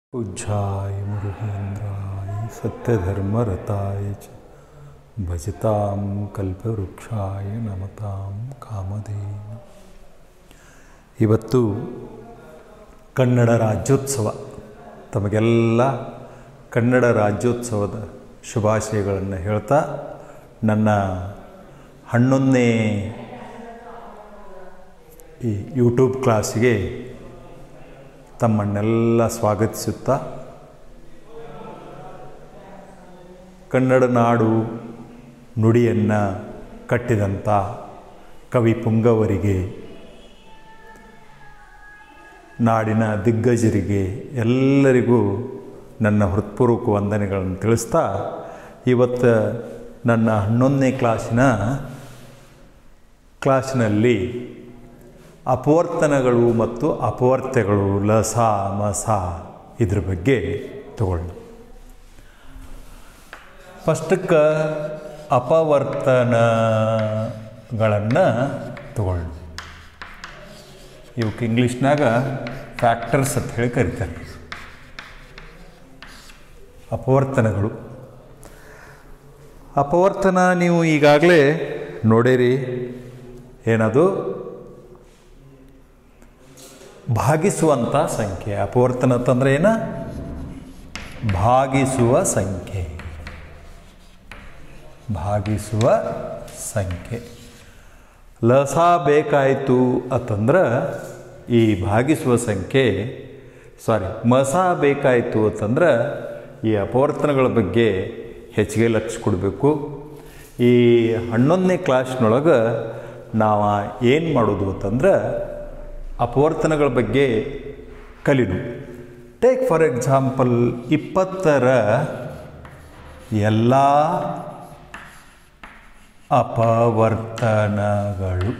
पूज्याय मुरुगेन्द्राय सत्यधर्मरताय च भजतां ಕಲ್ಪವೃಕ್ಷಾಯ ನಮತಾಂ ಕಾಮಧೇನು ಇವತ್ತು ಕನ್ನಡ ರಾಜ್ಯೋತ್ಸವ ತಮಗೆಲ್ಲ ಕನ್ನಡ ರಾಜ್ಯೋತ್ಸವದ ಶುಭಾಶಯಗಳನ್ನು ಹೇಳ್ತಾ ನನ್ನ ಹನ್ನೊಂದನೇ ಈ ಯೂಟ್ಯೂಬ್ ಕ್ಲಾಸಿಗೆ ತಮ್ಮನ್ನೆಲ್ಲ ಸ್ವಾಗತಿಸುತ್ತಾ ಕನ್ನಡ ನಾಡು ನುಡಿಯನ್ನು ಕಟ್ಟಿದಂಥ ಕವಿ ಪುಂಗವರಿಗೆ ನಾಡಿನ ದಿಗ್ಗಜರಿಗೆ ಎಲ್ಲರಿಗೂ ನನ್ನ ಹೃತ್ಪೂರ್ವಕ ವಂದನೆಗಳನ್ನು ತಿಳಿಸ್ತಾ ಇವತ್ತು ನನ್ನ ಹನ್ನೊಂದನೇ ಕ್ಲಾಸಿನ ಕ್ಲಾಸಿನಲ್ಲಿ ಅಪವರ್ತನಗಳು ಮತ್ತು ಅಪವರ್ತ್ಯಗಳು ಲಸ ಮಸ ಇದ್ರ ಬಗ್ಗೆ ತಗೊಳ್ಳೋಣ ಫಸ್ಟಕ್ಕೆ ಅಪವರ್ತನಗಳನ್ನು ತಗೊಳ್ಳೋಣ ಇವಕ್ಕೆ ಇಂಗ್ಲೀಷ್ನಾಗ ಫ್ಯಾಕ್ಟರ್ಸ್ ಅಂತ ಹೇಳಿ ಕರೀತಾರೆ ಅಪವರ್ತನಗಳು ಅಪವರ್ತನ ನೀವು ಈಗಾಗಲೇ ನೋಡಿರಿ ಏನದು ಭಾಗಿಸುವಂಥ ಸಂಖ್ಯೆ ಅಪವರ್ತನ ಅಂತಂದ್ರೆ ಏನ ಭಾಗಿಸುವ ಸಂಖ್ಯೆ ಭಾಗಿಸುವ ಸಂಖ್ಯೆ ಲಸ ಬೇಕಾಯಿತು ಅಂತಂದ್ರೆ ಈ ಭಾಗಿಸುವ ಸಂಖ್ಯೆ ಸಾರಿ ಮಸ ಬೇಕಾಯಿತು ಅಂತಂದ್ರೆ ಈ ಅಪವರ್ತನಗಳ ಬಗ್ಗೆ ಹೆಚ್ಚಿಗೆ ಲಕ್ಷ ಕೊಡಬೇಕು ಈ ಹನ್ನೊಂದನೇ ಕ್ಲಾಸ್ನೊಳಗೆ ನಾವು ಏನು ಮಾಡೋದು ಅಂತಂದ್ರೆ ಅಪವರ್ತನಗಳ ಬಗ್ಗೆ ಕಲಿದು ಟೇಕ್ ಫಾರ್ ಎಕ್ಸಾಂಪಲ್ ಇಪ್ಪತ್ತರ ಎಲ್ಲ ಅಪವರ್ತನಗಳು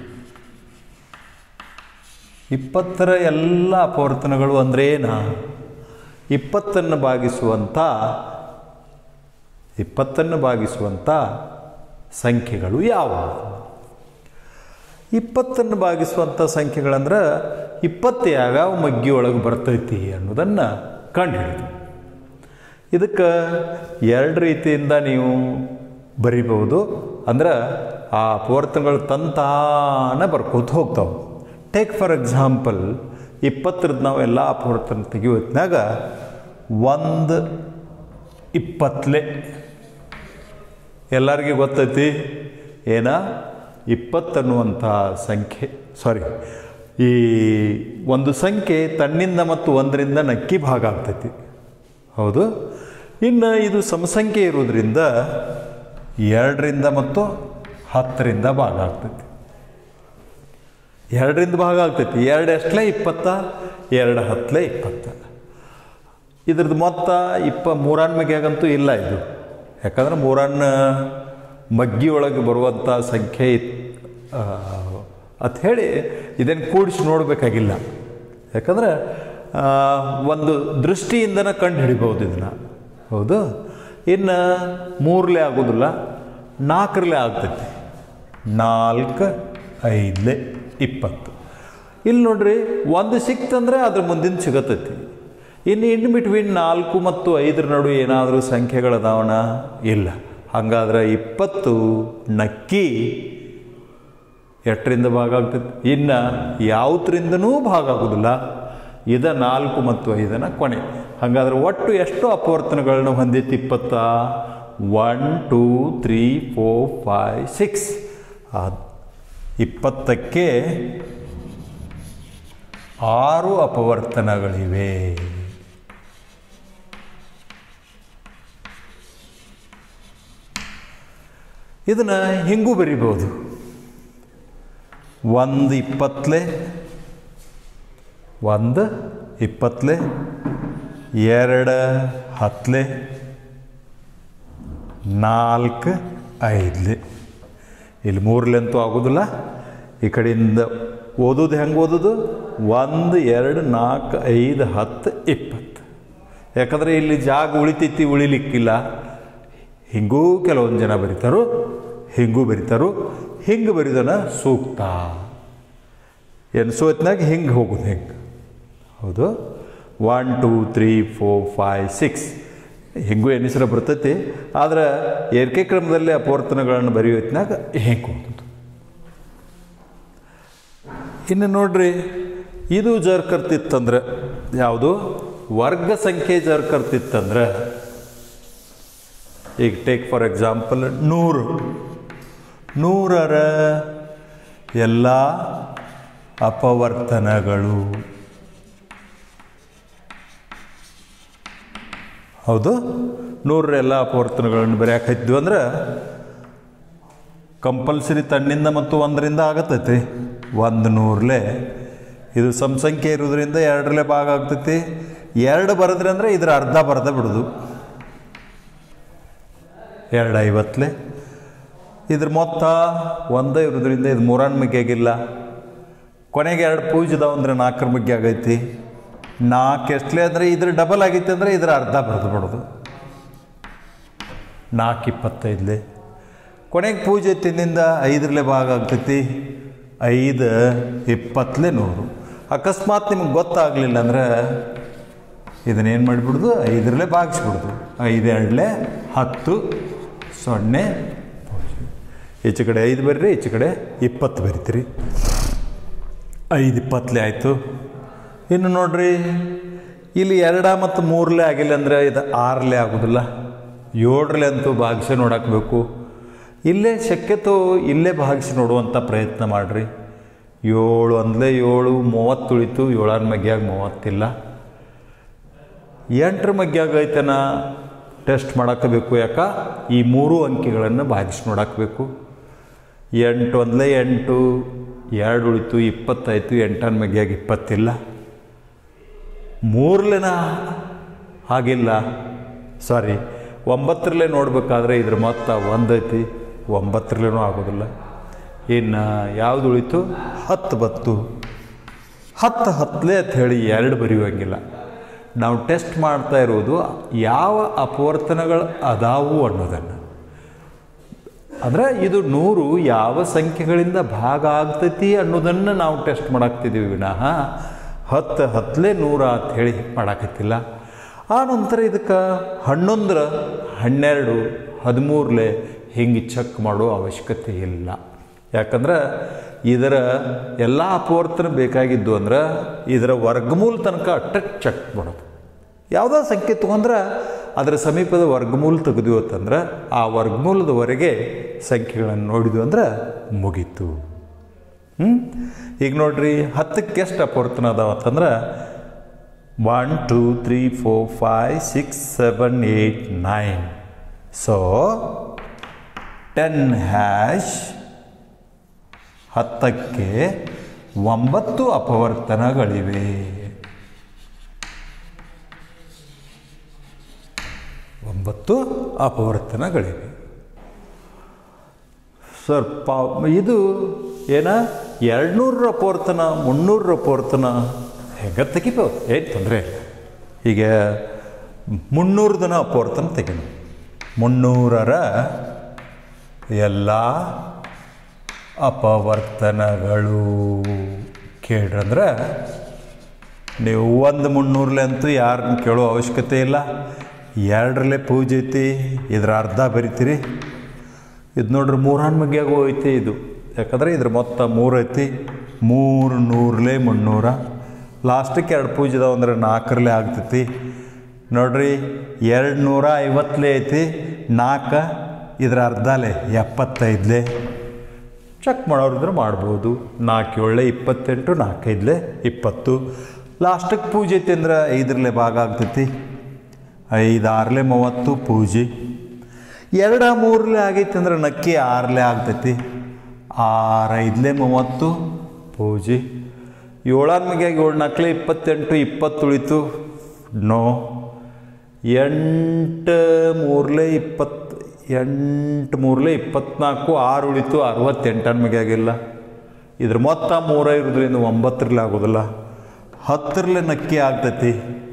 ಇಪ್ಪತ್ತರ ಎಲ್ಲ ಅಪವರ್ತನಗಳು ಅಂದರೆ ಏನ ಇಪ್ಪತ್ತನ್ನು ಭಾಗಿಸುವಂಥ ಇಪ್ಪತ್ತನ್ನು ಭಾಗಿಸುವಂಥ ಸಂಖ್ಯೆಗಳು ಯಾವುವು ಇಪ್ಪತ್ತನ್ನು ಭಾಗಿಸುವಂಥ ಸಂಖ್ಯೆಗಳಂದ್ರೆ ಇಪ್ಪತ್ತು ಯಾವ್ಯಾವ ಮಗ್ಗಿ ಒಳಗೆ ಬರ್ತೈತಿ ಅನ್ನೋದನ್ನು ಕಂಡುಹಿಡಿದು ಇದಕ್ಕೆ ಎರಡು ರೀತಿಯಿಂದ ನೀವು ಬರಿಬೋದು ಅಂದ್ರೆ ಆ ಅಪವರ್ತನಗಳು ತಂತಾನ ಬರ್ಕೋತ ಹೋಗ್ತಾವೆ ಟೇಕ್ ಫಾರ್ ಎಕ್ಸಾಂಪಲ್ ಇಪ್ಪತ್ತರದ್ದು ನಾವು ಎಲ್ಲ ಅಪವರ್ತನ ತೆಗೆಯೋ ಹೊತ್ನಾಗ ಒಂದು ಇಪ್ಪತ್ತಲೆ ಎಲ್ಲರಿಗೂ ಗೊತ್ತೈತಿ ಏನ ಇಪ್ಪತ್ತನ್ನುವಂಥ ಸಂಖ್ಯೆ ಸಾರಿ ಈ ಒಂದು ಸಂಖ್ಯೆ ತನ್ನಿಂದ ಮತ್ತು ಒಂದರಿಂದ ನಕ್ಕಿ ಭಾಗ ಆಗ್ತೈತಿ ಹೌದು ಇನ್ನು ಇದು ಸಮಸಂಖ್ಯೆ ಇರೋದ್ರಿಂದ ಎರಡರಿಂದ ಮತ್ತು ಹತ್ತರಿಂದ ಭಾಗ ಆಗ್ತೈತಿ ಎರಡರಿಂದ ಭಾಗ ಆಗ್ತೈತಿ ಎರಡು ಎಷ್ಟಲೇ ಇಪ್ಪತ್ತ ಎರಡು ಹತ್ತಲೇ ಇಪ್ಪತ್ತ ಇದ್ರದ್ದು ಮೊತ್ತ ಇಪ್ಪ ಮೂರಾನ್ ಮಗ್ಯಾಗಂತೂ ಇಲ್ಲ ಇದು ಯಾಕಂದ್ರೆ ಮೂರನ್ನ ಮಗ್ಗಿ ಒಳಗೆ ಬರುವಂಥ ಸಂಖ್ಯೆ ಅಂತ ಹೇಳಿ ಇದನ್ನು ಕೂಡಿಸಿ ನೋಡಬೇಕಾಗಿಲ್ಲ ಯಾಕಂದ್ರೆ ಒಂದು ದೃಷ್ಟಿಯಿಂದನೇ ಕಂಡು ಹಿಡಿಬೋದು ಇದನ್ನು ಹೌದು ಇನ್ನು ಮೂರಲೇ ಆಗೋದಿಲ್ಲ ನಾಲ್ಕರಲ್ಲೇ ಆಗ್ತೈತಿ ನಾಲ್ಕು ಐದಲೇ ಇಪ್ಪತ್ತು ಇಲ್ಲಿ ನೋಡ್ರಿ ಒಂದು ಸಿಕ್ತಂದ್ರೆ ಅದ್ರ ಮುಂದಿನ ಸಿಗತೈತಿ ಇನ್ನು ಇನ್ ಬಿಟ್ವೀನ್ ನಾಲ್ಕು ಮತ್ತು ಐದರ ನಡುವೆ ಏನಾದರೂ ಸಂಖ್ಯೆಗಳದಾವಣ ಇಲ್ಲ ಹಾಗಾದ್ರೆ ಇಪ್ಪತ್ತು ನಕ್ಕಿ ಎಷ್ಟರಿಂದ ಭಾಗ ಆಗ್ತೈತಿ ಇನ್ನು ಯಾವುದರಿಂದನೂ ಭಾಗ ಆಗೋದಿಲ್ಲ ಇದ ನಾಲ್ಕು ಮತ್ತು ಐದನ ಕೊನೆ ಹಾಗಾದ್ರೆ ಒಟ್ಟು ಎಷ್ಟು ಅಪವರ್ತನಗಳನ್ನು ಹೊಂದಿತ್ತು ಇಪ್ಪತ್ತ one two three four five six ಇಪ್ಪತ್ತಕ್ಕೆ ಆರು ಅಪವರ್ತನಗಳಿವೆ ಇದನ್ನು ಹಿಂಗೂ ಬರಿಬೋದು ಒಂದು ಇಪ್ಪತ್ತಲೆ ಒಂದು ಇಪ್ಪತ್ತಲೆ ಎರಡು ಹತ್ತಲೆ ನಾಲ್ಕು ಐದಲೆ ಇಲ್ಲಿ ಮೂರಲೆಂತೂ ಆಗೋದಿಲ್ಲ ಈ ಕಡೆಯಿಂದ ಓದೋದು ಹೆಂಗೆ ಓದೋದು ಒಂದು ಎರಡು ನಾಲ್ಕು ಐದು ಹತ್ತು ಇಪ್ಪತ್ತು ಯಾಕಂದರೆ ಇಲ್ಲಿ ಜಾಗ ಉಳಿತೈತಿ ಉಳಿಲಿಕ್ಕಿಲ್ಲ ಹಿಂಗೂ ಕೆಲವೊಂದು ಜನ ಬರೀತಾರೋ ಹಿಂಗೂ ಬರೀತಾರೋ ಹಿಂಗೆ ಬರಿದನ ಸೂಕ್ತ ಎನ್ಸೋ ಹೊತ್ನಾಗ ಹಿಂಗೆ ಹೋಗೋದು ಹೆಂಗೆ ಹೌದು one two three four five six ಹೆಂಗೂ ಎನಿಸ್ರ ಬರ್ತೈತಿ ಆದ್ರೆ ಏರಿಕೆ ಕ್ರಮದಲ್ಲಿ ಅಪವರ್ತನಗಳನ್ನು ಬರೆಯೋ ಹೊತ್ನಾಗ ಹೆಂಗೆ ಓದೋದು ಇನ್ನು ನೋಡ್ರಿ ಇದು ಜರ್ ಕರ್ತಿತ್ತಂದ್ರೆ ಯಾವುದು ವರ್ಗ ಸಂಖ್ಯೆ ಜರ್ ಕರ್ತಿತ್ತಂದ್ರೆ ಈಗ ಟೇಕ್ ಫಾರ್ ಎಕ್ಸಾಂಪಲ್ ನೂರು ನೂರರ ಎಲ್ಲ ಅಪವರ್ತನಗಳು ಹೌದು ನೂರರ ಎಲ್ಲ ಅಪವರ್ತನಗಳನ್ನು ಬರೆಯಾಕೈದ್ವಿ ಅಂದ್ರೆ ಕಂಪಲ್ಸರಿ ತನ್ನಿಂದ ಮತ್ತು ಒಂದರಿಂದ ಆಗತ್ತೈತಿ ಒಂದು ನೂರಲೆ ಇದು ಸಮ ಸಂಖ್ಯೆ ಇರೋದ್ರಿಂದ ಎರಡರಲ್ಲೇ ಭಾಗ ಆಗ್ತೈತಿ ಎರಡು ಬರೆದ್ರೆ ಅಂದರೆ ಇದ್ರ ಅರ್ಧ ಬರೆದ ಬಿಡೋದು ಎರಡು ಐವತ್ತಲೆ ಇದ್ರ ಮೊತ್ತ ಒಂದೇ ಇರೋದ್ರಿಂದ ಇದು ಮೂರನ್ ಮಿಗ್ಗೆ ಆಗಿಲ್ಲ ಕೊನೆಗೆ ಎರಡು ಪೂಜದಾವ ಅಂದ್ರೆ ನಾಲ್ಕರ ಬಗ್ಗೆ ಆಗೈತಿ ನಾಲ್ಕು ಎಷ್ಟಲೇ ಅಂದರೆ ಇದ್ರ ಡಬಲ್ ಆಗೈತಿ ಅಂದರೆ ಇದ್ರ ಅರ್ಧ ಬರೆದು ಬಿಡೋದು ನಾಲ್ಕು ಇಪ್ಪತ್ತೈದಲೆ ಕೊನೆಗೆ ಪೂಜೆ ತಿಂದಿಂದ ಐದರಲ್ಲೇ ಭಾಗ ಆಗ್ತೈತಿ ಐದು ಇಪ್ಪತ್ತಲೇ ನೂರು ಅಕಸ್ಮಾತ್ ನಿಮ್ಗೆ ಗೊತ್ತಾಗಲಿಲ್ಲ ಅಂದ್ರೆ ಇದನ್ನೇನು ಮಾಡಿಬಿಡ್ದು ಐದರಲ್ಲೇ ಭಾಗಿಸ್ಬಿಡ್ದು ಐದು ಎರಡಲೇ ಹತ್ತು ಸೊನ್ನೆ ಈಚೆ ಕಡೆ ಐದು ಬರ್ರಿ ಈಚೆ ಕಡೆ ಇಪ್ಪತ್ತು ಬರಿತೀರಿ ಐದು ಇಪ್ಪತ್ತಲೇ ಆಯಿತು ಇನ್ನು ನೋಡ್ರಿ ಇಲ್ಲಿ ಎರಡ ಮತ್ತು ಮೂರಲೇ ಆಗಿಲ್ಲ ಅಂದರೆ ಇದು ಆರಲೇ ಆಗೋದಿಲ್ಲ ಏಳರಲ್ಲೇ ಅಂತೂ ಭಾಗಿಸಿ ನೋಡಾಕಬೇಕು ಇಲ್ಲೇ ಶಕ್ಯತೋ ಇಲ್ಲೇ ಭಾಗಿಸಿ ನೋಡುವಂಥ ಪ್ರಯತ್ನ ಮಾಡಿರಿ ಏಳು ಅಂದಲೇ ಏಳು ಮೂವತ್ತು ಉಳಿತು ಏಳರ ಮಗ್ಯಾಗ ಮೂವತ್ತಿಲ್ಲ ಎಂಟರ ಮಗ್ಯಾಗ ಐತನ ಟೆಸ್ಟ್ ಮಾಡಾಕಬೇಕು ಯಾಕ ಈ ಮೂರು ಅಂಕಿಗಳನ್ನು ಭಾಗಿಸಿ ನೋಡಾಕಬೇಕು ಎಂಟು ಒಂದಲೇ ಎಂಟು ಎರಡು ಉಳಿತು ಇಪ್ಪತ್ತಾಯಿತು ಎಂಟನ ಮಗ್ಯಾಗ ಇಪ್ಪತ್ತಿಲ್ಲ ಮೂರಲೆನ ಆಗಿಲ್ಲ ಸಾರಿ ಒಂಬತ್ತರಲ್ಲೇ ನೋಡಬೇಕಾದ್ರೆ ಇದ್ರ ಮೊತ್ತ ಒಂದೈತಿ ಒಂಬತ್ತರಲ್ಲೇನೂ ಆಗೋದಿಲ್ಲ ಇನ್ನು ಯಾವುದು ಉಳಿತು ಹತ್ತು ಬತ್ತು ಹತ್ತು ಹತ್ತಲೇ ಅಂತ ಹೇಳಿ ಎರಡು ಬರೆಯುವಂಗಿಲ್ಲ ನಾವು ಟೆಸ್ಟ್ ಮಾಡ್ತಾ ಇರೋದು ಯಾವ ಅಪವರ್ತನಗಳು ಅದಾವು ಅನ್ನೋದನ್ನು ಅಂದರೆ ಇದು ನೂರು ಯಾವ ಸಂಖ್ಯೆಗಳಿಂದ ಭಾಗ ಆಗ್ತೈತಿ ಅನ್ನೋದನ್ನು ನಾವು ಟೆಸ್ಟ್ ಮಾಡಾಕ್ತಿದ್ದೀವಿ ವಿನಃ ಹತ್ತು ಹತ್ತಲೇ ನೂರ ಅಂತ ಹೇಳಿ ಮಾಡಾಕತ್ತಿಲ್ಲ ಆ ನಂತರ ಇದಕ್ಕೆ ಹನ್ನೊಂದರ ಹನ್ನೆರಡು ಹದಿಮೂರಲೆ ಹಿಂಗೆ ಚೆಕ್ ಮಾಡೋ ಅವಶ್ಯಕತೆ ಇಲ್ಲ ಯಾಕಂದ್ರೆ ಇದರ ಎಲ್ಲ ಅಪವರ್ತನ ಬೇಕಾಗಿದ್ದು ಅಂದ್ರೆ ಇದರ ವರ್ಗಮೂಲ ತನಕ ಅಟ್ಟ ಚೆಕ್ ಮಾಡೋದು ಯಾವುದೋ ಸಂಖ್ಯೆ ತೊಗೊಂಡ್ರೆ ಅದರ ಸಮೀಪದ ವರ್ಗಮೂಲ ತೆಗೆದು ಅಂತಂದ್ರೆ ಆ ವರ್ಗಮೂಲದವರೆಗೆ ಸಂಖ್ಯೆಗಳನ್ನು ನೋಡಿದ್ವು ಅಂದ್ರೆ ಮುಗೀತು ಹ್ಞೂ ಈಗ ನೋಡ್ರಿ ಹತ್ತಕ್ಕೆ ಎಷ್ಟು ಅಪವರ್ತನ ಅದಾವ ಅಂತಂದ್ರೆ one two three four five six seven eight nine so ten ಹ್ಯಾಶ್ ಹತ್ತಕ್ಕೆ ಒಂಬತ್ತು ಅಪವರ್ತನಗಳಿವೆ ಒಂಬತ್ತು ಅಪವರ್ತನಗಳಿವೆ ಸರ್ ಪಾ ಇದು ಏನ ಎರಡುನೂರರ ಅಪವರ್ತನ ಮುನ್ನೂರರ ಅಪವರ್ತನ ಹೆಂಗೆ ತೆಗಿಬೋದು ಏನು ತೊಂದರೆ ಇಲ್ಲ ಈಗ ಮುನ್ನೂರದನ ಅಪವರ್ತನ ತೆಗಿನು ಮುನ್ನೂರರ ಎಲ್ಲ ಅಪವರ್ತನಗಳು ಕೇಳ್ರಂದ್ರೆ ನೀವು ಒಂದು ಮುನ್ನೂರಲೆ ಅಂತೂ ಯಾರನ್ನ ಕೇಳೋ ಅವಶ್ಯಕತೆ ಇಲ್ಲ ಎರಡರಲ್ಲೇ ಪೂಜೆ ಐತಿ ಇದ್ರ ಅರ್ಧ ಬರಿತೀರಿ ಇದು ನೋಡ್ರಿ ಮೂರನ್ ಮಗ್ಯಾಗೂ ಐತಿ ಇದು ಯಾಕಂದ್ರೆ ಇದ್ರ ಮೊತ್ತ ಮೂರು ಐತಿ ಮೂರು ನೂರಲೆ ಮುನ್ನೂರ ಲಾಸ್ಟಿಗೆ ಎರಡು ಪೂಜೆ ಇದಾವೆ ಅಂದ್ರೆ ನಾಲ್ಕರಲ್ಲೇ ಆಗ್ತೈತಿ ನೋಡ್ರಿ ಎರಡು ನೂರ ಐವತ್ತಲೇ ಐತಿ ನಾಲ್ಕು ಇದ್ರ ಅರ್ಧಲೇ ಎಪ್ಪತ್ತೈದಲೇ ಚೆಕ್ ಮಾಡೋರಿದ್ರೆ ಮಾಡ್ಬೋದು ನಾಲ್ಕು ಏಳೆ ಇಪ್ಪತ್ತೆಂಟು ನಾಲ್ಕೈದಲೇ ಇಪ್ಪತ್ತು ಲಾಸ್ಟಿಗೆ ಪೂಜೆ ಐತಿ ಅಂದ್ರೆ ಐದರಲ್ಲೇ ಭಾಗ ಆಗ್ತೈತಿ ಐದು ಆರಲೆ ಮೂವತ್ತು ಪೂಜೆ ಎರಡ ಮೂರಲೆ ಆಗೈತಿ ಅಂದ್ರೆ ನಕ್ಕಿ ಆರಲೆ ಆಗ್ತೈತಿ ಆರು ಐದಲೆ ಮೂವತ್ತು ಪೂಜೆ ಏಳಾದ ಮಿಗ್ಯಾಗ ಏಳು ನಾಲ್ಕಲೆ ಇಪ್ಪತ್ತೆಂಟು ಇಪ್ಪತ್ತು ಉಳಿತು ನೋ ಎಂಟು ಮೂರಲೆ ಇಪ್ಪತ್ತು ಎಂಟು ಮೂರಲೆ ಇಪ್ಪತ್ನಾಲ್ಕು ಆರು ಉಳಿತು ಅರವತ್ತೆಂಟನ ಮಿಗ್ಯಾಗಿಲ್ಲ ಇದ್ರ ಮೊತ್ತ ಮೂರ ಇರೋದ್ರಿಂದ ಒಂಬತ್ತರಲ್ಲಿ ಆಗೋದಿಲ್ಲ ಹತ್ತರಲ್ಲೇ ನಕ್ಕಿ ಆಗ್ತೈತಿ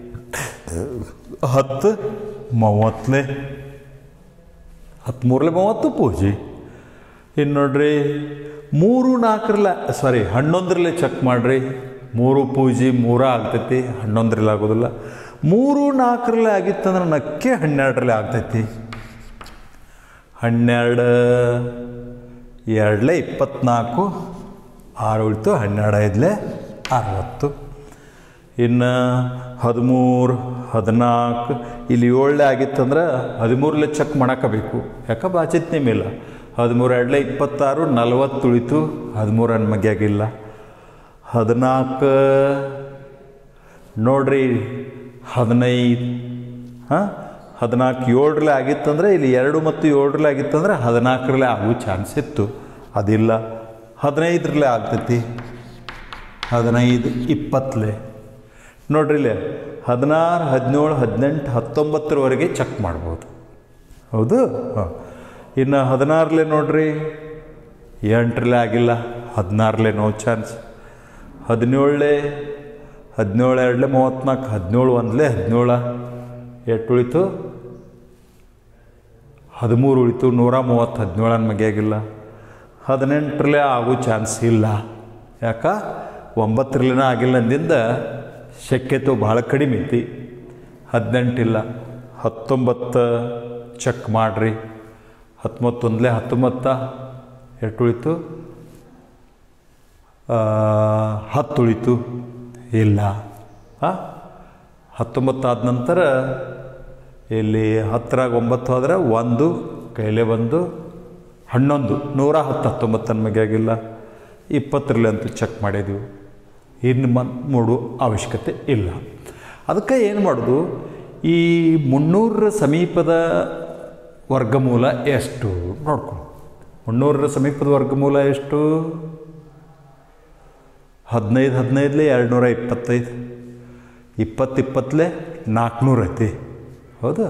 ಹತ್ತು ಮೂವತ್ತಲೆ ಹತ್ತ್ಮೂರಲೆ ಮೂವತ್ತು ಪೂಜೆ ಇನ್ನು ನೋಡ್ರಿ ಮೂರು ನಾಲ್ಕರಲ್ಲ ಸಾರಿ ಹನ್ನೊಂದರಲ್ಲೇ ಚೆಕ್ ಮಾಡಿರಿ ಮೂರು ಪೂಜೆ ಮೂರ ಆಗ್ತೈತಿ ಹನ್ನೊಂದರಲ್ಲಿ ಆಗೋದಿಲ್ಲ ಮೂರು ನಾಲ್ಕರಲ್ಲಿ ಆಗಿತ್ತಂದ್ರೆ ನಕ್ಕೆ ಹನ್ನೆರಡರಲ್ಲಿ ಆಗ್ತೈತಿ ಹನ್ನೆರಡು ಎರಡಲೇ ಇಪ್ಪತ್ನಾಲ್ಕು ಆರು ಉಳಿತು ಹನ್ನೆರಡು ಐದಲೇ ಅರವತ್ತು ಇನ್ನು ಹದಿಮೂರು ಹದಿನಾಲ್ಕು ಇಲ್ಲಿ ಏಳನೇ ಆಗಿತ್ತಂದ್ರೆ ಹದಿಮೂರಲ್ಲೇ ಚೆಕ್ ಮಾಡಕ್ಕಬೇಕು ಯಾಕೆ ಬಾಚಿತ್ನೇ ಮೇಲ ಹದಿಮೂರು ಎರಡಲೇ ಇಪ್ಪತ್ತಾರು ನಲವತ್ತು ಉಳಿತು ಹದಿಮೂರು ನನ್ನ ಮಗ್ಯಾಗಿಲ್ಲ ಹದಿನಾಲ್ಕು ನೋಡ್ರಿ ಹದಿನೈದು ಹಾಂ ಹದಿನಾಲ್ಕು ಏಳರಲ್ಲೇ ಆಗಿತ್ತಂದ್ರೆ ಇಲ್ಲಿ ಎರಡು ಮತ್ತು ಏಳರಲ್ಲೇ ಆಗಿತ್ತಂದ್ರೆ ಹದಿನಾಲ್ಕರಲ್ಲೇ ಆಗೋ ಚಾನ್ಸ್ ಇತ್ತು ಅದಿಲ್ಲ ಹದಿನೈದರಲ್ಲೇ ಆಗ್ತೈತಿ ಹದಿನೈದು ಇಪ್ಪತ್ತಲೆ ನೋಡ್ರಿ ಇಲ್ಲೇ ಹದಿನಾರು ಹದಿನೇಳು ಹದಿನೆಂಟು ಹತ್ತೊಂಬತ್ತರವರೆಗೆ ಚೆಕ್ ಮಾಡ್ಬೋದು ಹೌದು ಹಾಂ ಇನ್ನು ಹದಿನಾರಲೆ ನೋಡ್ರಿ ಎಂಟರಲ್ಲೇ ಆಗಿಲ್ಲ ಹದಿನಾರಲೆ ನೋ ಚಾನ್ಸ್ ಹದಿನೇಳಲೆ ಹದಿನೇಳು ಎರಡಲೆ ಮೂವತ್ತ್ನಾಲ್ಕು ಹದಿನೇಳು ಒಂದಲೇ ಹದಿನೇಳ ಎಷ್ಟು ಉಳಿತು ಹದಿಮೂರು ಉಳಿತು ನೂರ ಮೂವತ್ತು ಹದಿನೇಳನ ಮಗಿಯಾಗಿಲ್ಲ ಹದಿನೆಂಟರಲ್ಲೇ ಆಗೋ ಚಾನ್ಸ್ ಇಲ್ಲ ಯಾಕ ಒಂಬತ್ತರಲ್ಲಿನ ಆಗಿಲ್ಲ ಅಂದಿಂದ ಶಕ್ಯತೆ ಭಾಳ ಕಡಿಮೆ ಐತಿ ಹದಿನೆಂಟಿಲ್ಲ ಹತ್ತೊಂಬತ್ತು ಚೆಕ್ ಮಾಡಿರಿ ಹತ್ತೊಂಬತ್ತೊಂದಲೇ ಹತ್ತೊಂಬತ್ತ ಎಷ್ಟು ಉಳಿತು ಹತ್ತು ಉಳಿತು ಇಲ್ಲ ಹಾಂ ಹತ್ತೊಂಬತ್ತಾದ ನಂತರ ಇಲ್ಲಿ ಹತ್ತರಾಗ ಒಂಬತ್ತು ಹೋದ್ರೆ ಒಂದು ಕೈಲೇ ಒಂದು ಹನ್ನೊಂದು ನೂರ ಹತ್ತು ಹತ್ತೊಂಬತ್ತನ ಮಗಿಯಾಗಿಲ್ಲ ಇಪ್ಪತ್ತರಲ್ಲಿ ಅಂತೂ ಚೆಕ್ ಮಾಡಿದ್ವಿ ಇನ್ನು ಮನ್ ಮೂಡು ಅವಶ್ಯಕತೆ ಇಲ್ಲ ಅದಕ್ಕೆ ಏನು ಮಾಡೋದು ಈ ಮುನ್ನೂರರ ಸಮೀಪದ ವರ್ಗಮೂಲ ಎಷ್ಟು ನೋಡ್ಕೊಂಡು ಮುನ್ನೂರರ ಸಮೀಪದ ವರ್ಗಮೂಲ ಎಷ್ಟು ಹದಿನೈದು ಹದಿನೈದಲೇ ಎರಡು ನೂರ ಇಪ್ಪತ್ತೈದು ಇಪ್ಪತ್ತು ಇಪ್ಪತ್ತಲೇ ನಾಲ್ಕುನೂರು ಐತಿ ಹೌದಾ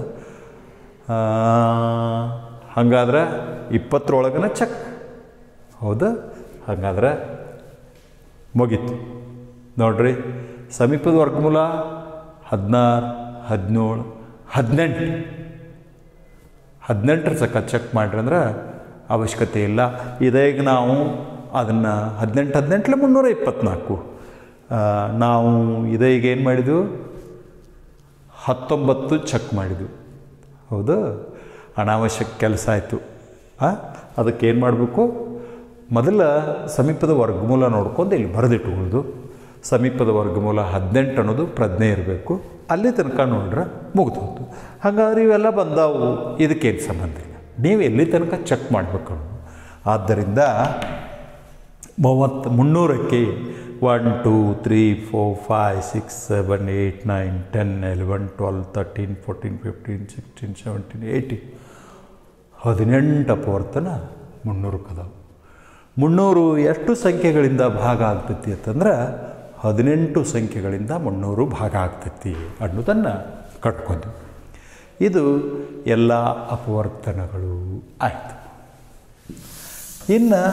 ಹಾಗಾದ್ರೆ ಇಪ್ಪತ್ತರೊಳಗನ ಚೆಕ್ ಹೌದಾ ಹಾಗಾದ್ರೆ ಮುಗೀತು ನೋಡ್ರಿ ಸಮೀಪದ ವರ್ಗಮೂಲ ಹದಿನಾರು ಹದಿನೇಳು ಹದಿನೆಂಟು ಹದಿನೆಂಟರ ಸಕ ಚೆಕ್ ಮಾಡ್ರಿ ಅಂದ್ರೆ ಅವಶ್ಯಕತೆ ಇಲ್ಲ ಇದೀಗ ನಾವು ಅದನ್ನು ಹದಿನೆಂಟು ಹದಿನೆಂಟಲೆ ಮುನ್ನೂರ ಇಪ್ಪತ್ತ್ನಾಲ್ಕು ನಾವು ಇದೀಗ ಏನು ಮಾಡಿದ್ವು ಹತ್ತೊಂಬತ್ತು ಚೆಕ್ ಮಾಡಿದ್ವು ಹೌದು ಅನಾವಶ್ಯಕ ಕೆಲಸ ಆಯಿತು ಅದಕ್ಕೆ ಏನು ಮಾಡಬೇಕು ಮೊದಲ ಸಮೀಪದ ವರ್ಗಮೂಲ ನೋಡ್ಕೊಂಡು ಇಲ್ಲಿ ಬರೆದಿಟ್ಕೊಳ್ಳೋದು ಸಮೀಪದ ವರ್ಗಮೂಲ ಹದಿನೆಂಟು ಅನ್ನೋದು ಪ್ರಜ್ಞೆ ಇರಬೇಕು ಅಲ್ಲಿ ತನಕ ನೋಡ್ರೆ ಮುಗಿದು ಹೋಯ್ತು ಹಾಗಾದ್ರೆ ಇವೆಲ್ಲ ಬಂದಾವು ಇದಕ್ಕೇನು ಸಂಬಂಧ ಇಲ್ಲ ನೀವು ಎಲ್ಲಿ ತನಕ ಚೆಕ್ ಮಾಡಬೇಕು ಆದ್ದರಿಂದ ಮೂವತ್ತು ಮುನ್ನೂರಕ್ಕೆ one two three four five six seven eight nine ten eleven twelve thirteen fourteen fifteen sixteen seventeen eighteen ಹದಿನೆಂಟು ಅಪವರ್ತನ ಮುನ್ನೂರಕ್ಕೆ ಅದಾವೆ ಮುನ್ನೂರು ಎಷ್ಟು ಸಂಖ್ಯೆಗಳಿಂದ ಭಾಗ ಆಗ್ತೈತಿ ಅಂತಂದ್ರೆ ಹದಿನೆಂಟು ಸಂಖ್ಯೆಗಳಿಂದ ಮುನ್ನೂರು ಭಾಗ ಆಗ್ತೈತಿ ಅನ್ನೋದನ್ನು ಕಟ್ಕೊಂಡು ಇದು ಎಲ್ಲ ಅಪವರ್ತನಗಳು ಆಯಿತು ಇನ್ನು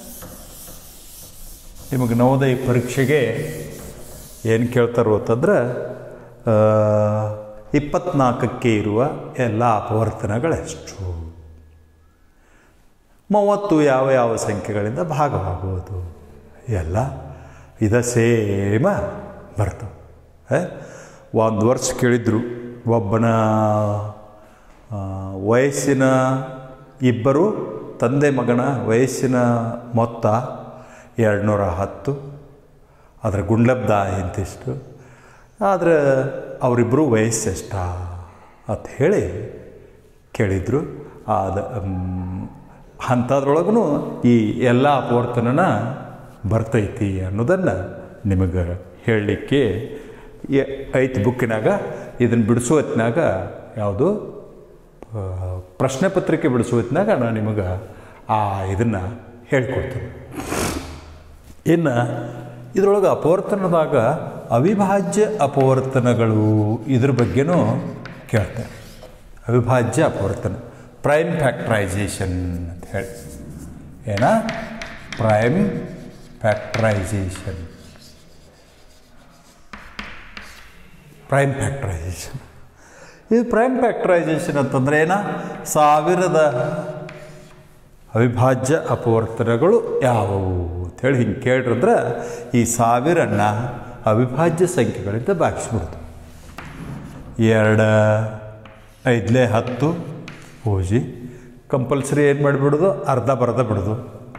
ನಿಮಗೆ ನವೋದಯ ಪರೀಕ್ಷೆಗೆ ಏನು ಕೇಳ್ತಾರೋ ಅಂತಂದ್ರೆ ಇಪ್ಪತ್ನಾಲ್ಕಕ್ಕೆ ಇರುವ ಎಲ್ಲ ಅಪವರ್ತನಗಳೆಷ್ಟು ಮೂವತ್ತು ಯಾವ ಯಾವ ಸಂಖ್ಯೆಗಳಿಂದ ಭಾಗವಾಗುವುದು ಎಲ್ಲ ಇದ ಸೇಮ ಬರ್ತವೆ ಒಂದು ವರ್ಷ ಕೇಳಿದ್ರು ಒಬ್ಬನ ವಯಸ್ಸಿನ ಇಬ್ಬರು ತಂದೆ ಮಗನ ವಯಸ್ಸಿನ ಮೊತ್ತ ಎರಡುನೂರ ಹತ್ತು ಅದರ ಗುಂಡ್ಲಬ್ದ ಇಂತಿಷ್ಟು ಆದರೆ ಅವರಿಬ್ಬರು ವಯಸ್ಸೆಷ್ಟ ಅಂತ ಹೇಳಿ ಕೇಳಿದರು ಆದ ಅಂಥದ್ರೊಳಗೂ ಈ ಎಲ್ಲ ಅಪವರ್ತನನ ಬರ್ತೈತಿ ಅನ್ನೋದನ್ನು ನಿಮಗೆ ಹೇಳಲಿಕ್ಕೆ ಐತಿ ಬುಕ್ಕಿನಾಗ ಇದನ್ನು ಬಿಡಿಸೋ ಹೊತ್ನಾಗ ಯಾವುದು ಪ್ರಶ್ನೆ ಪತ್ರಿಕೆ ಬಿಡಿಸೋ ಹೊತ್ನಾಗ ನಾನು ನಿಮಗೆ ಆ ಇದನ್ನು ಹೇಳ್ಕೊಡ್ತೀನಿ ಇನ್ನು ಇದರೊಳಗೆ ಅಪವರ್ತನದಾಗ ಅವಿಭಾಜ್ಯ ಅಪವರ್ತನಗಳು ಇದ್ರ ಬಗ್ಗೆನೂ ಕೇಳ್ತಾರೆ ಅವಿಭಾಜ್ಯ ಅಪವರ್ತನ ಪ್ರೈಮ್ ಫ್ಯಾಕ್ಟ್ರೈಸೇಷನ್ ಅಂತ ಹೇಳಿ ಏನ ಪ್ರೈಮ್ ಫ್ಯಾಕ್ಟ್ರೈಸೇಷನ್ ಪ್ರೈಮ್ ಫ್ಯಾಕ್ಟ್ರೈಸೇಷನ್ ಇದು ಪ್ರೈಮ್ ಫ್ಯಾಕ್ಟ್ರೈಸೇಷನ್ ಅಂತಂದ್ರೆ ಏನ ಸಾವಿರದ ಅವಿಭಾಜ್ಯ ಅಪವರ್ತನಗಳು ಯಾವುವು ಅಂತ ಅಂಥೇಳಿ ಹಿಂಗೆ ಕೇಳ್ರಂದ್ರೆ ಈ ಸಾವಿರನ್ನ ಅವಿಭಾಜ್ಯ ಸಂಖ್ಯೆಗಳಿಂದ ಭಾಗಿಸ್ಬಿಡ್ತು ಎರಡು ಐದಲೇ ಹತ್ತು ಪೂಜೆ ಕಂಪಲ್ಸರಿ ಏನು ಮಾಡಿಬಿಡೋದು ಅರ್ಧ ಬರ್ಧ ಬಿಡೋದು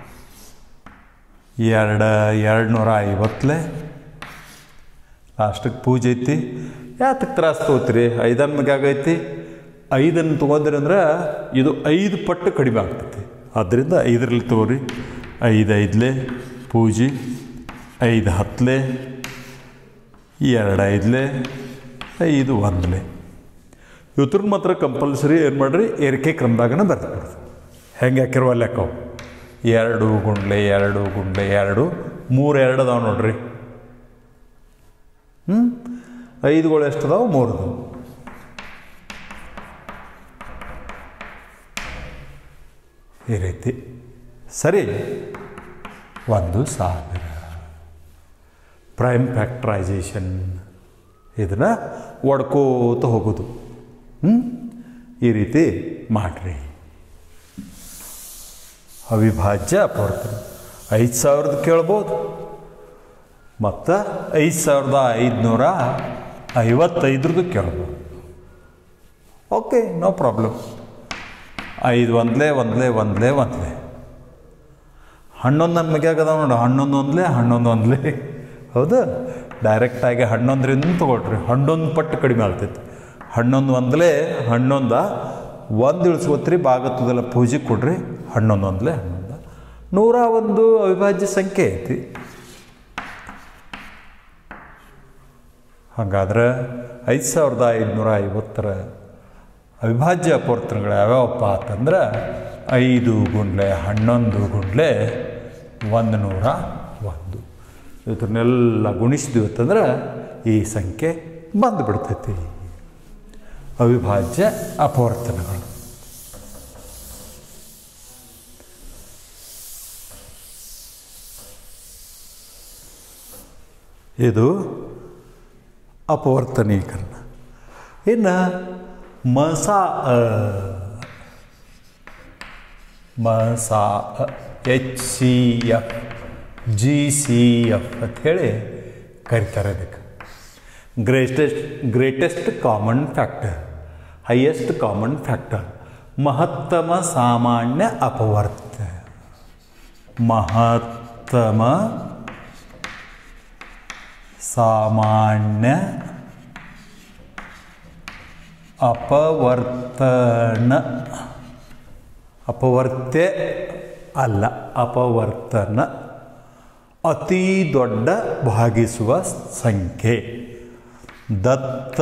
ಎರಡು ಎರಡು ನೂರ ಐವತ್ತಲೆ ಲಾಸ್ಟಿಗೆ ಪೂಜೆ ಐತಿ ಯಾತಕ್ಕೆ ತ್ರಾಸ ತೊಗೋತೀರಿ ಐದನ್ ಮಗೆ ಆಗೈತಿ ಐದನ್ನು ತೊಗೊಂಡ್ರಿ ಅಂದ್ರೆ ಇದು ಐದು ಪಟ್ಟು ಕಡಿಮೆ ಆಗ್ತೈತಿ ಆದ್ದರಿಂದ ಐದರಲ್ಲಿ ತಗೋರಿ ಐದು ಐದಲೆ ಪೂಜೆ ಐದು ಹತ್ತಲೆ ಎರಡು ಐದಲೆ ಐದು ಒಂದಲೆ ಇವ್ರನ್ನ ಮಾತ್ರ ಕಂಪಲ್ಸರಿ ಏನು ಮಾಡ್ರಿ ಏರಿಕೆ ಕ್ರಮದಾಗನ ಬರ್ದ್ಬಿಡ್ದು ಹೆಂಗೆ ಹಾಕಿರುವ ಲೆಕ್ಕವು ಎರಡು ಗುಂಡ್ಲೆ ಎರಡು ಗುಂಡ್ಲೆ ಎರಡು ಮೂರು ಎರಡು ಅದಾವೆ ನೋಡ್ರಿ ಹ್ಞೂ ಐದುಗಳು ಎಷ್ಟು ಅದಾವೆ ಮೂರು ಅದಾವೆ ಈ ರೀತಿ ಸರಿ ಒಂದು ಸಾವಿರ ಪ್ರೈಮ್ ಫ್ಯಾಕ್ಟ್ರೈಸೇಷನ್ ಇದನ್ನು ಒಡ್ಕೋತ ಹೋಗೋದು ಹ್ಞೂ ಈ ರೀತಿ ಮಾಡಿರಿ ಅವಿಭಾಜ್ಯ ಅಪವರ್ತನ ಐದು ಸಾವಿರದ ಕೇಳ್ಬೋದು ಮತ್ತು ಐದು ಸಾವಿರದ ಐದುನೂರ ಐವತ್ತೈದ್ರದ್ದು ಕೇಳ್ಬೋದು ಓಕೆ ನೋ ಪ್ರಾಬ್ಲಮ್ ಐದು ಒಂದಲೇ ಒಂದಲೇ ಒಂದಲೇ ಒಂದಲೇ ಹನ್ನೊಂದು ನನ್ನ ಮಗೆ ಆಗದ ನೋಡು ಹನ್ನೊಂದು ಒಂದಲೇ ಹನ್ನೊಂದು ಒಂದಲೇ ಹೌದಾ ಡೈರೆಕ್ಟಾಗಿ ಹನ್ನೊಂದರಿಂದ ತೊಗೊಳ್ರಿ ಹನ್ನೊಂದು ಪಟ್ಟು ಕಡಿಮೆ ಆಗ್ತೈತಿ ಹನ್ನೊಂದು ಒಂದಲೇ ಹನ್ನೊಂದ ಒಂದು ಇಳಿಸ್ಕೊತ್ರಿ ಭಾಗತ್ತದಲ್ಲ ಪೂಜೆ ಕೊಡ್ರಿ ಹನ್ನೊಂದು ಒಂದಲೇ ಹನ್ನೊಂದು ನೂರ ಒಂದು ಅವಿಭಾಜ್ಯ ಸಂಖ್ಯೆ ಐತಿ ಹಾಗಾದ್ರೆ ಐದು ಸಾವಿರದ ಐದುನೂರ ಐವತ್ತರ ಅವಿಭಾಜ್ಯ ಅಪವರ್ತನಗಳು ಯಾವ್ಯಾವಪ್ಪ ಅಂತಂದ್ರೆ ಐದು ಗುಂಡ್ಲೆ ಹನ್ನೊಂದು ಗುಂಡ್ಲೆ ಒಂದು ನೂರ ಒಂದು ಇದನ್ನೆಲ್ಲ ಗುಣಿಸಿದ್ವಿ ಅಂತಂದ್ರೆ ಈ ಸಂಖ್ಯೆ ಬಂದುಬಿಡ್ತೈತಿ ಅವಿಭಾಜ್ಯ ಅಪವರ್ತನಗಳು ಇದು ಅಪವರ್ತನೀಕರಣ ಇನ್ನು ಮಸಾ ಮಸಾ H C F G C F ಅಂಥೇಳಿ ಕರಿತಾರೆ ಅದಕ್ಕೆ greatest greatest common factor highest common factor ಮಹತ್ತಮ ಸಾಮಾನ್ಯ ಅಪವರ್ತ ಮಹತ್ತಮ ಸಾಮಾನ್ಯ ಅಪವರ್ತನ ಅಪವರ್ತ್ಯ ಅಲ್ಲ ಅಪವರ್ತನ ಅತಿ ದೊಡ್ಡ ಭಾಗಿಸುವ ಸಂಖ್ಯೆ ದತ್ತ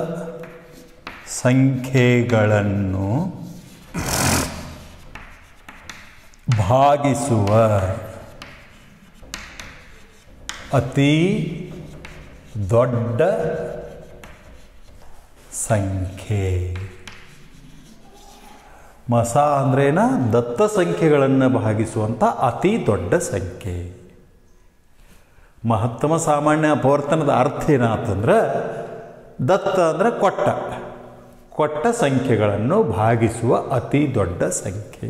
ಸಂಖ್ಯೆಗಳನ್ನು ಭಾಗಿಸುವ ಅತಿ ದೊಡ್ಡ ಸಂಖ್ಯೆ ಮಸ ಅಂದ್ರೇನ ದತ್ತ ಸಂಖ್ಯೆಗಳನ್ನು ಭಾಗಿಸುವಂಥ ಅತಿ ದೊಡ್ಡ ಸಂಖ್ಯೆ ಮಹತ್ತಮ ಸಾಮಾನ್ಯ ಅಪವರ್ತನದ ಅರ್ಥ ಏನಾತಂದ್ರೆ ದತ್ತ ಅಂದರೆ ಕೊಟ್ಟ ಕೊಟ್ಟ ಸಂಖ್ಯೆಗಳನ್ನು ಭಾಗಿಸುವ ಅತಿ ದೊಡ್ಡ ಸಂಖ್ಯೆ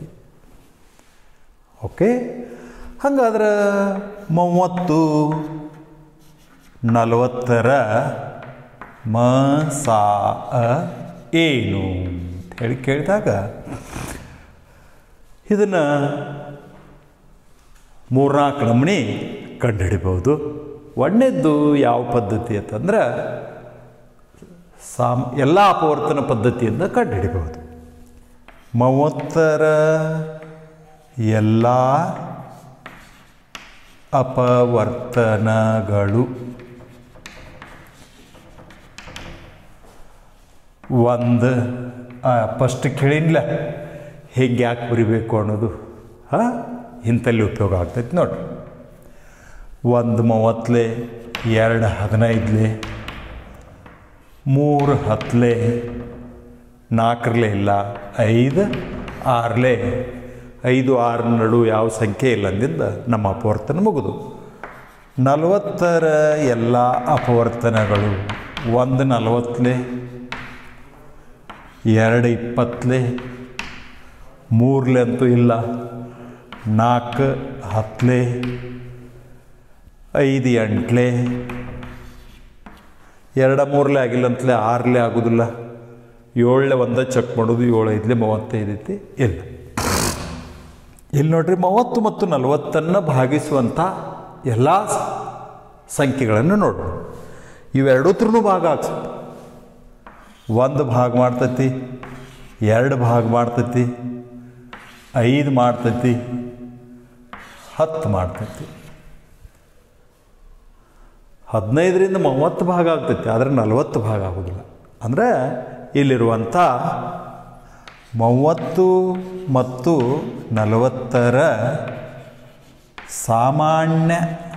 ಓಕೆ ಹಾಗಾದ್ರೆ ಮೂವತ್ತು ನಲವತ್ತರ ಮ ಸಾ ಅ ಏನು ಅಂತ ಹೇಳಿ ಕೇಳಿದಾಗ ಇದನ್ನು ಮೂರ್ನಾಲ್ಕು ನಮೂನಿ ಕಂಡುಹಿಡಿಬೋದು ಒಂದನೇದ್ದು ಯಾವ ಪದ್ಧತಿ ಅಂತಂದ್ರೆ ಸಾಮ್ ಎಲ್ಲ ಅಪವರ್ತನ ಪದ್ಧತಿಯಿಂದ ಕಂಡುಹಿಡಿಬಹುದು ಮೂವತ್ತರ ಎಲ್ಲ ಅಪವರ್ತನಗಳು ಒಂದು ಫಸ್ಟ್ ಕೇಳಿನ್ಲ ಹೇಗೆ ಯಾಕೆ ಬರಿಬೇಕು ಅನ್ನೋದು ಹಾಂ ಇಂಥಲ್ಲಿ ಉಪಯೋಗ ಆಗ್ತೈತಿ ನೋಡ್ರಿ ಒಂದು ಮೂವತ್ತಲೆ ಎರಡು ಹದಿನೈದಲೆ ಮೂರು ಹತ್ತಲೆ ನಾಲ್ಕರಲ್ಲೇ ಇಲ್ಲ ಐದು ಆರಲೆ ಐದು ಆರು ನಡು ಯಾವ ಸಂಖ್ಯೆ ಇಲ್ಲ ಅಂದಿಂದ ನಮ್ಮ ಅಪವರ್ತನ ಮುಗಿದು ನಲವತ್ತರ ಎಲ್ಲ ಅಪವರ್ತನಗಳು ಒಂದು ನಲವತ್ತಲೆ ಎರಡು ಇಪ್ಪತ್ತಲೆ ಮೂರಲೆ ಅಂತೂ ಇಲ್ಲ ನಾಲ್ಕು ಹತ್ತಲೆ ಐದು ಎಂಟ್ಲೆ ಎರಡ ಮೂರಲೆ ಆಗಿಲ್ಲ ಅಂತಲೇ ಆರಲೆ ಆಗೋದಿಲ್ಲ ಏಳಲೆ ಒಂದ ಚೆಕ್ ಮಾಡೋದು ಏಳು ಐದಲೆ ಮೂವತ್ತೈದು ಐತಿ ಇಲ್ಲ ಇಲ್ಲಿ ನೋಡ್ರಿ ಮೂವತ್ತು ಮತ್ತು ನಲವತ್ತನ್ನು ಭಾಗಿಸುವಂಥ ಎಲ್ಲ ಸಂಖ್ಯೆಗಳನ್ನು ನೋಡ್ರಿ ಇವೆರಡೂ ಭಾಗ ಆಗ್ಸುತ್ತೆ ಒಂದು ಭಾಗ ಮಾಡ್ತೈತಿ ಎರಡು ಭಾಗ ಮಾಡ್ತೈತಿ ಐದು ಮಾಡ್ತೈತಿ ಹತ್ತು ಮಾಡ್ತೈತಿ ಹದಿನೈದರಿಂದ ಮೂವತ್ತು ಭಾಗ ಆಗ್ತೈತಿ ಆದರೆ ನಲವತ್ತು ಭಾಗ ಆಗೋದಿಲ್ಲ ಅಂದರೆ ಇಲ್ಲಿರುವಂಥ ಮೂವತ್ತು ಮತ್ತು ನಲವತ್ತರ ಸಾಮಾನ್ಯ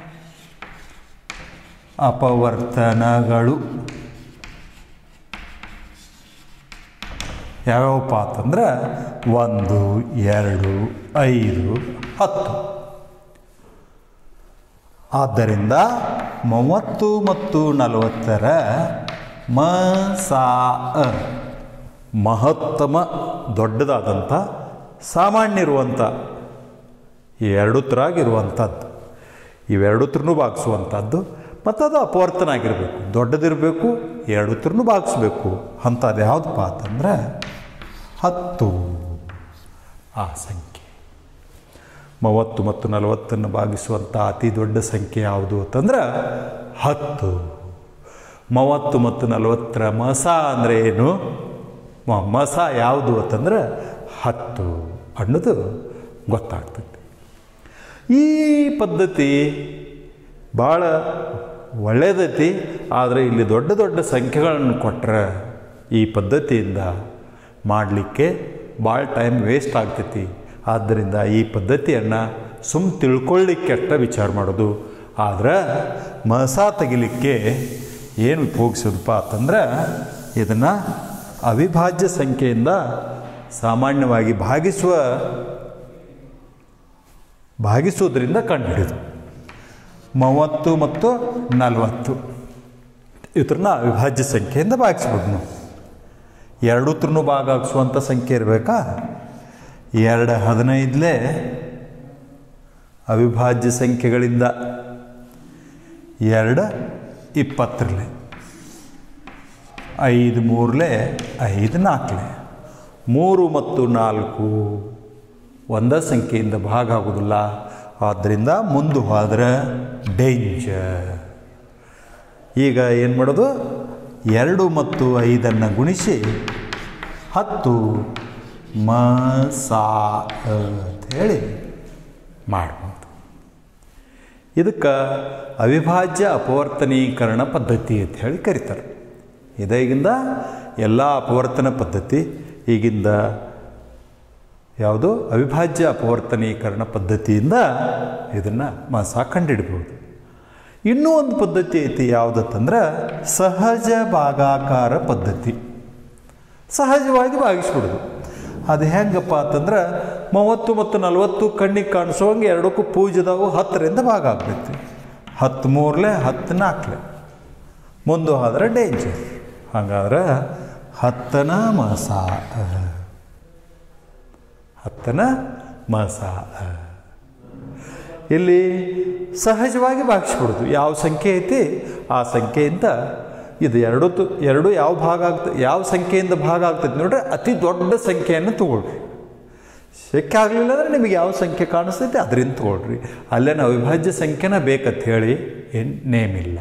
ಅಪವರ್ತನಗಳು ಯಾವ್ಯಾವಪ್ಪ ಅಂತಂದ್ರೆ ಒಂದು ಎರಡು ಐದು ಹತ್ತು ಆದ್ದರಿಂದ ಮೂವತ್ತು ಮತ್ತು ನಲವತ್ತರ ಮ ಸಾ ಅ ಮಹತ್ತಮ ದೊಡ್ಡದಾದಂಥ ಸಾಮಾನ್ಯ ಇರುವಂಥ ಈ ಎರಡು ಥರಾಗಿರುವಂಥದ್ದು ಇವೆರಡು ಥರನೂ ಭಾಗಿಸುವಂಥದ್ದು ಮತ್ತು ಅದು ಅಪವರ್ತನ ಆಗಿರಬೇಕು ದೊಡ್ಡದಿರಬೇಕು ಎರಡು ಥರನೂ ಭಾಗಿಸ್ಬೇಕು ಅಂಥದ್ದು ಯಾವುದಪ್ಪ ಅಂತಂದ್ರೆ ಹತ್ತು ಆ ಸಂಖ್ಯೆ ಮೂವತ್ತು ಮತ್ತು ನಲವತ್ತನ್ನು ಭಾಗಿಸುವಂಥ ಅತಿ ದೊಡ್ಡ ಸಂಖ್ಯೆ ಯಾವುದು ಅಂತಂದ್ರೆ ಹತ್ತು ಮೂವತ್ತು ಮತ್ತು ನಲವತ್ತರ ಮಸ ಅಂದರೆ ಏನು ಮ- ಮಸ ಯಾವುದು ಅಂತಂದ್ರೆ ಹತ್ತು ಅನ್ನೋದು ಗೊತ್ತಾಗ್ತೈತಿ ಈ ಪದ್ಧತಿ ಭಾಳ ಒಳ್ಳೆಯದೈತಿ ಆದರೆ ಇಲ್ಲಿ ದೊಡ್ಡ ದೊಡ್ಡ ಸಂಖ್ಯೆಗಳನ್ನು ಕೊಟ್ಟರೆ ಈ ಪದ್ಧತಿಯಿಂದ ಮಾಡಲಿಕ್ಕೆ ಭಾಳ ಟೈಮ್ ವೇಸ್ಟ್ ಆಗ್ತೈತಿ ಆದ್ದರಿಂದ ಈ ಪದ್ಧತಿಯನ್ನು ಸುಮ್ ತಿಳ್ಕೊಳ್ಳಿಕ್ಕೆ ಅಷ್ಟ ವಿಚಾರ ಮಾಡೋದು ಆದ್ರೆ ಮಸ ತೆಗಿಲಿಕ್ಕೆ ಏನು ಉಪಯೋಗಿಸೋದಪ್ಪ ಅಂತಂದ್ರೆ ಇದನ್ನು ಅವಿಭಾಜ್ಯ ಸಂಖ್ಯೆಯಿಂದ ಸಾಮಾನ್ಯವಾಗಿ ಭಾಗಿಸುವ ಭಾಗಿಸೋದ್ರಿಂದ ಕಂಡುಹಿಡಿದು ಮೂವತ್ತು ಮತ್ತು ನಲವತ್ತು ಇದ್ರನ್ನ ಅವಿಭಾಜ್ಯ ಸಂಖ್ಯೆಯಿಂದ ಭಾಗಿಸ್ಬೋದು ನಾವು ಎರಡು ತ್ರನೂ ಭಾಗಿಸುವಂಥ ಸಂಖ್ಯೆ ಇರಬೇಕಾ ಎರಡು ಹದಿನೈದಲೇ ಅವಿಭಾಜ್ಯ ಸಂಖ್ಯೆಗಳಿಂದ ಎರಡು ಇಪ್ಪತ್ತರಲೆ ಐದು ಮೂರಲೆ ಐದು ನಾಲ್ಕಲೆ ಮೂರು ಮತ್ತು ನಾಲ್ಕು ಒಂದೇ ಸಂಖ್ಯೆಯಿಂದ ಭಾಗ ಆಗೋದಿಲ್ಲ ಆದ್ದರಿಂದ ಮುಂದೆ ಹೋದ್ರೆ ಡೇಂಜರ್ ಈಗ ಏನು ಮಾಡೋದು ಎರಡು ಮತ್ತು ಐದನ್ನು ಗುಣಿಸಿ ಹತ್ತು ಮ ಸಾ ಅ ಅಂತ ಹೇಳಿ ಮಾಡ್ಬೋದು ಇದಕ್ಕೆ ಅವಿಭಾಜ್ಯ ಅಪವರ್ತನೀಕರಣ ಪದ್ಧತಿ ಅಂತ ಹೇಳಿ ಕರೀತಾರೆ ಇದೀಗಿಂದ ಎಲ್ಲ ಅಪವರ್ತನ ಪದ್ಧತಿ ಈಗಿಂದ ಯಾವುದು ಅವಿಭಾಜ್ಯ ಅಪವರ್ತನೀಕರಣ ಪದ್ಧತಿಯಿಂದ ಇದನ್ನು ಮಾಸ ಕಂಡುಹಿಡ್ಬೋದು ಇನ್ನೂ ಒಂದು ಪದ್ಧತಿ ಐತಿ ಯಾವುದಂತಂದ್ರೆ ಸಹಜ ಭಾಗಾಕಾರ ಪದ್ಧತಿ ಸಹಜವಾಗಿ ಭಾಗಿಸ್ಬಿಡೋದು ಅದು ಹೆಂಗಪ್ಪ ಅಂತಂದ್ರೆ ಮೂವತ್ತು ಮತ್ತು ನಲವತ್ತು ಕಣ್ಣಿಗೆ ಕಾಣಿಸೋಂಗೆ ಎರಡಕ್ಕೂ ಪೂಜೆದವು ಹತ್ತರಿಂದ ಭಾಗ ಆಗ್ತೈತಿ ಹತ್ತು ಮೂರಲೆ ಹತ್ತು ನಾಲ್ಕಲೆ ಮುಂದೆ ಹೋದ್ರೆ ಡೇಂಜರ್ ಹಾಗಾದ್ರೆ ಹತ್ತನ ಮಸ ಹತ್ತನ ಮಸ ಇಲ್ಲಿ ಸಹಜವಾಗಿ ಭಾಗಿಸ್ಬಿಡೋದು ಯಾವ ಸಂಖ್ಯೆ ಐತಿ ಆ ಸಂಖ್ಯೆಯಿಂದ ಇದು ಎರಡು ತು ಎರಡು ಯಾವ ಭಾಗ ಆಗ್ತದೆ ಯಾವ ಸಂಖ್ಯೆಯಿಂದ ಭಾಗ ಆಗ್ತದೆ ನೋಡ್ರಿ ಅತಿ ದೊಡ್ಡ ಸಂಖ್ಯೆಯನ್ನು ತಗೊಳ್ರಿ ಶಕ್ಯ ಆಗಲಿಲ್ಲ ಅಂದರೆ ನಿಮಗೆ ಯಾವ ಸಂಖ್ಯೆ ಕಾಣಿಸ್ತೈತೆ ಅದರಿಂದ ತಗೊಳ್ರಿ ಅಲ್ಲೇನು ಅವಿಭಾಜ್ಯ ಸಂಖ್ಯೆನ ಬೇಕಂತ ಹೇಳಿ ಏನು ನೇಮ್ ಇಲ್ಲ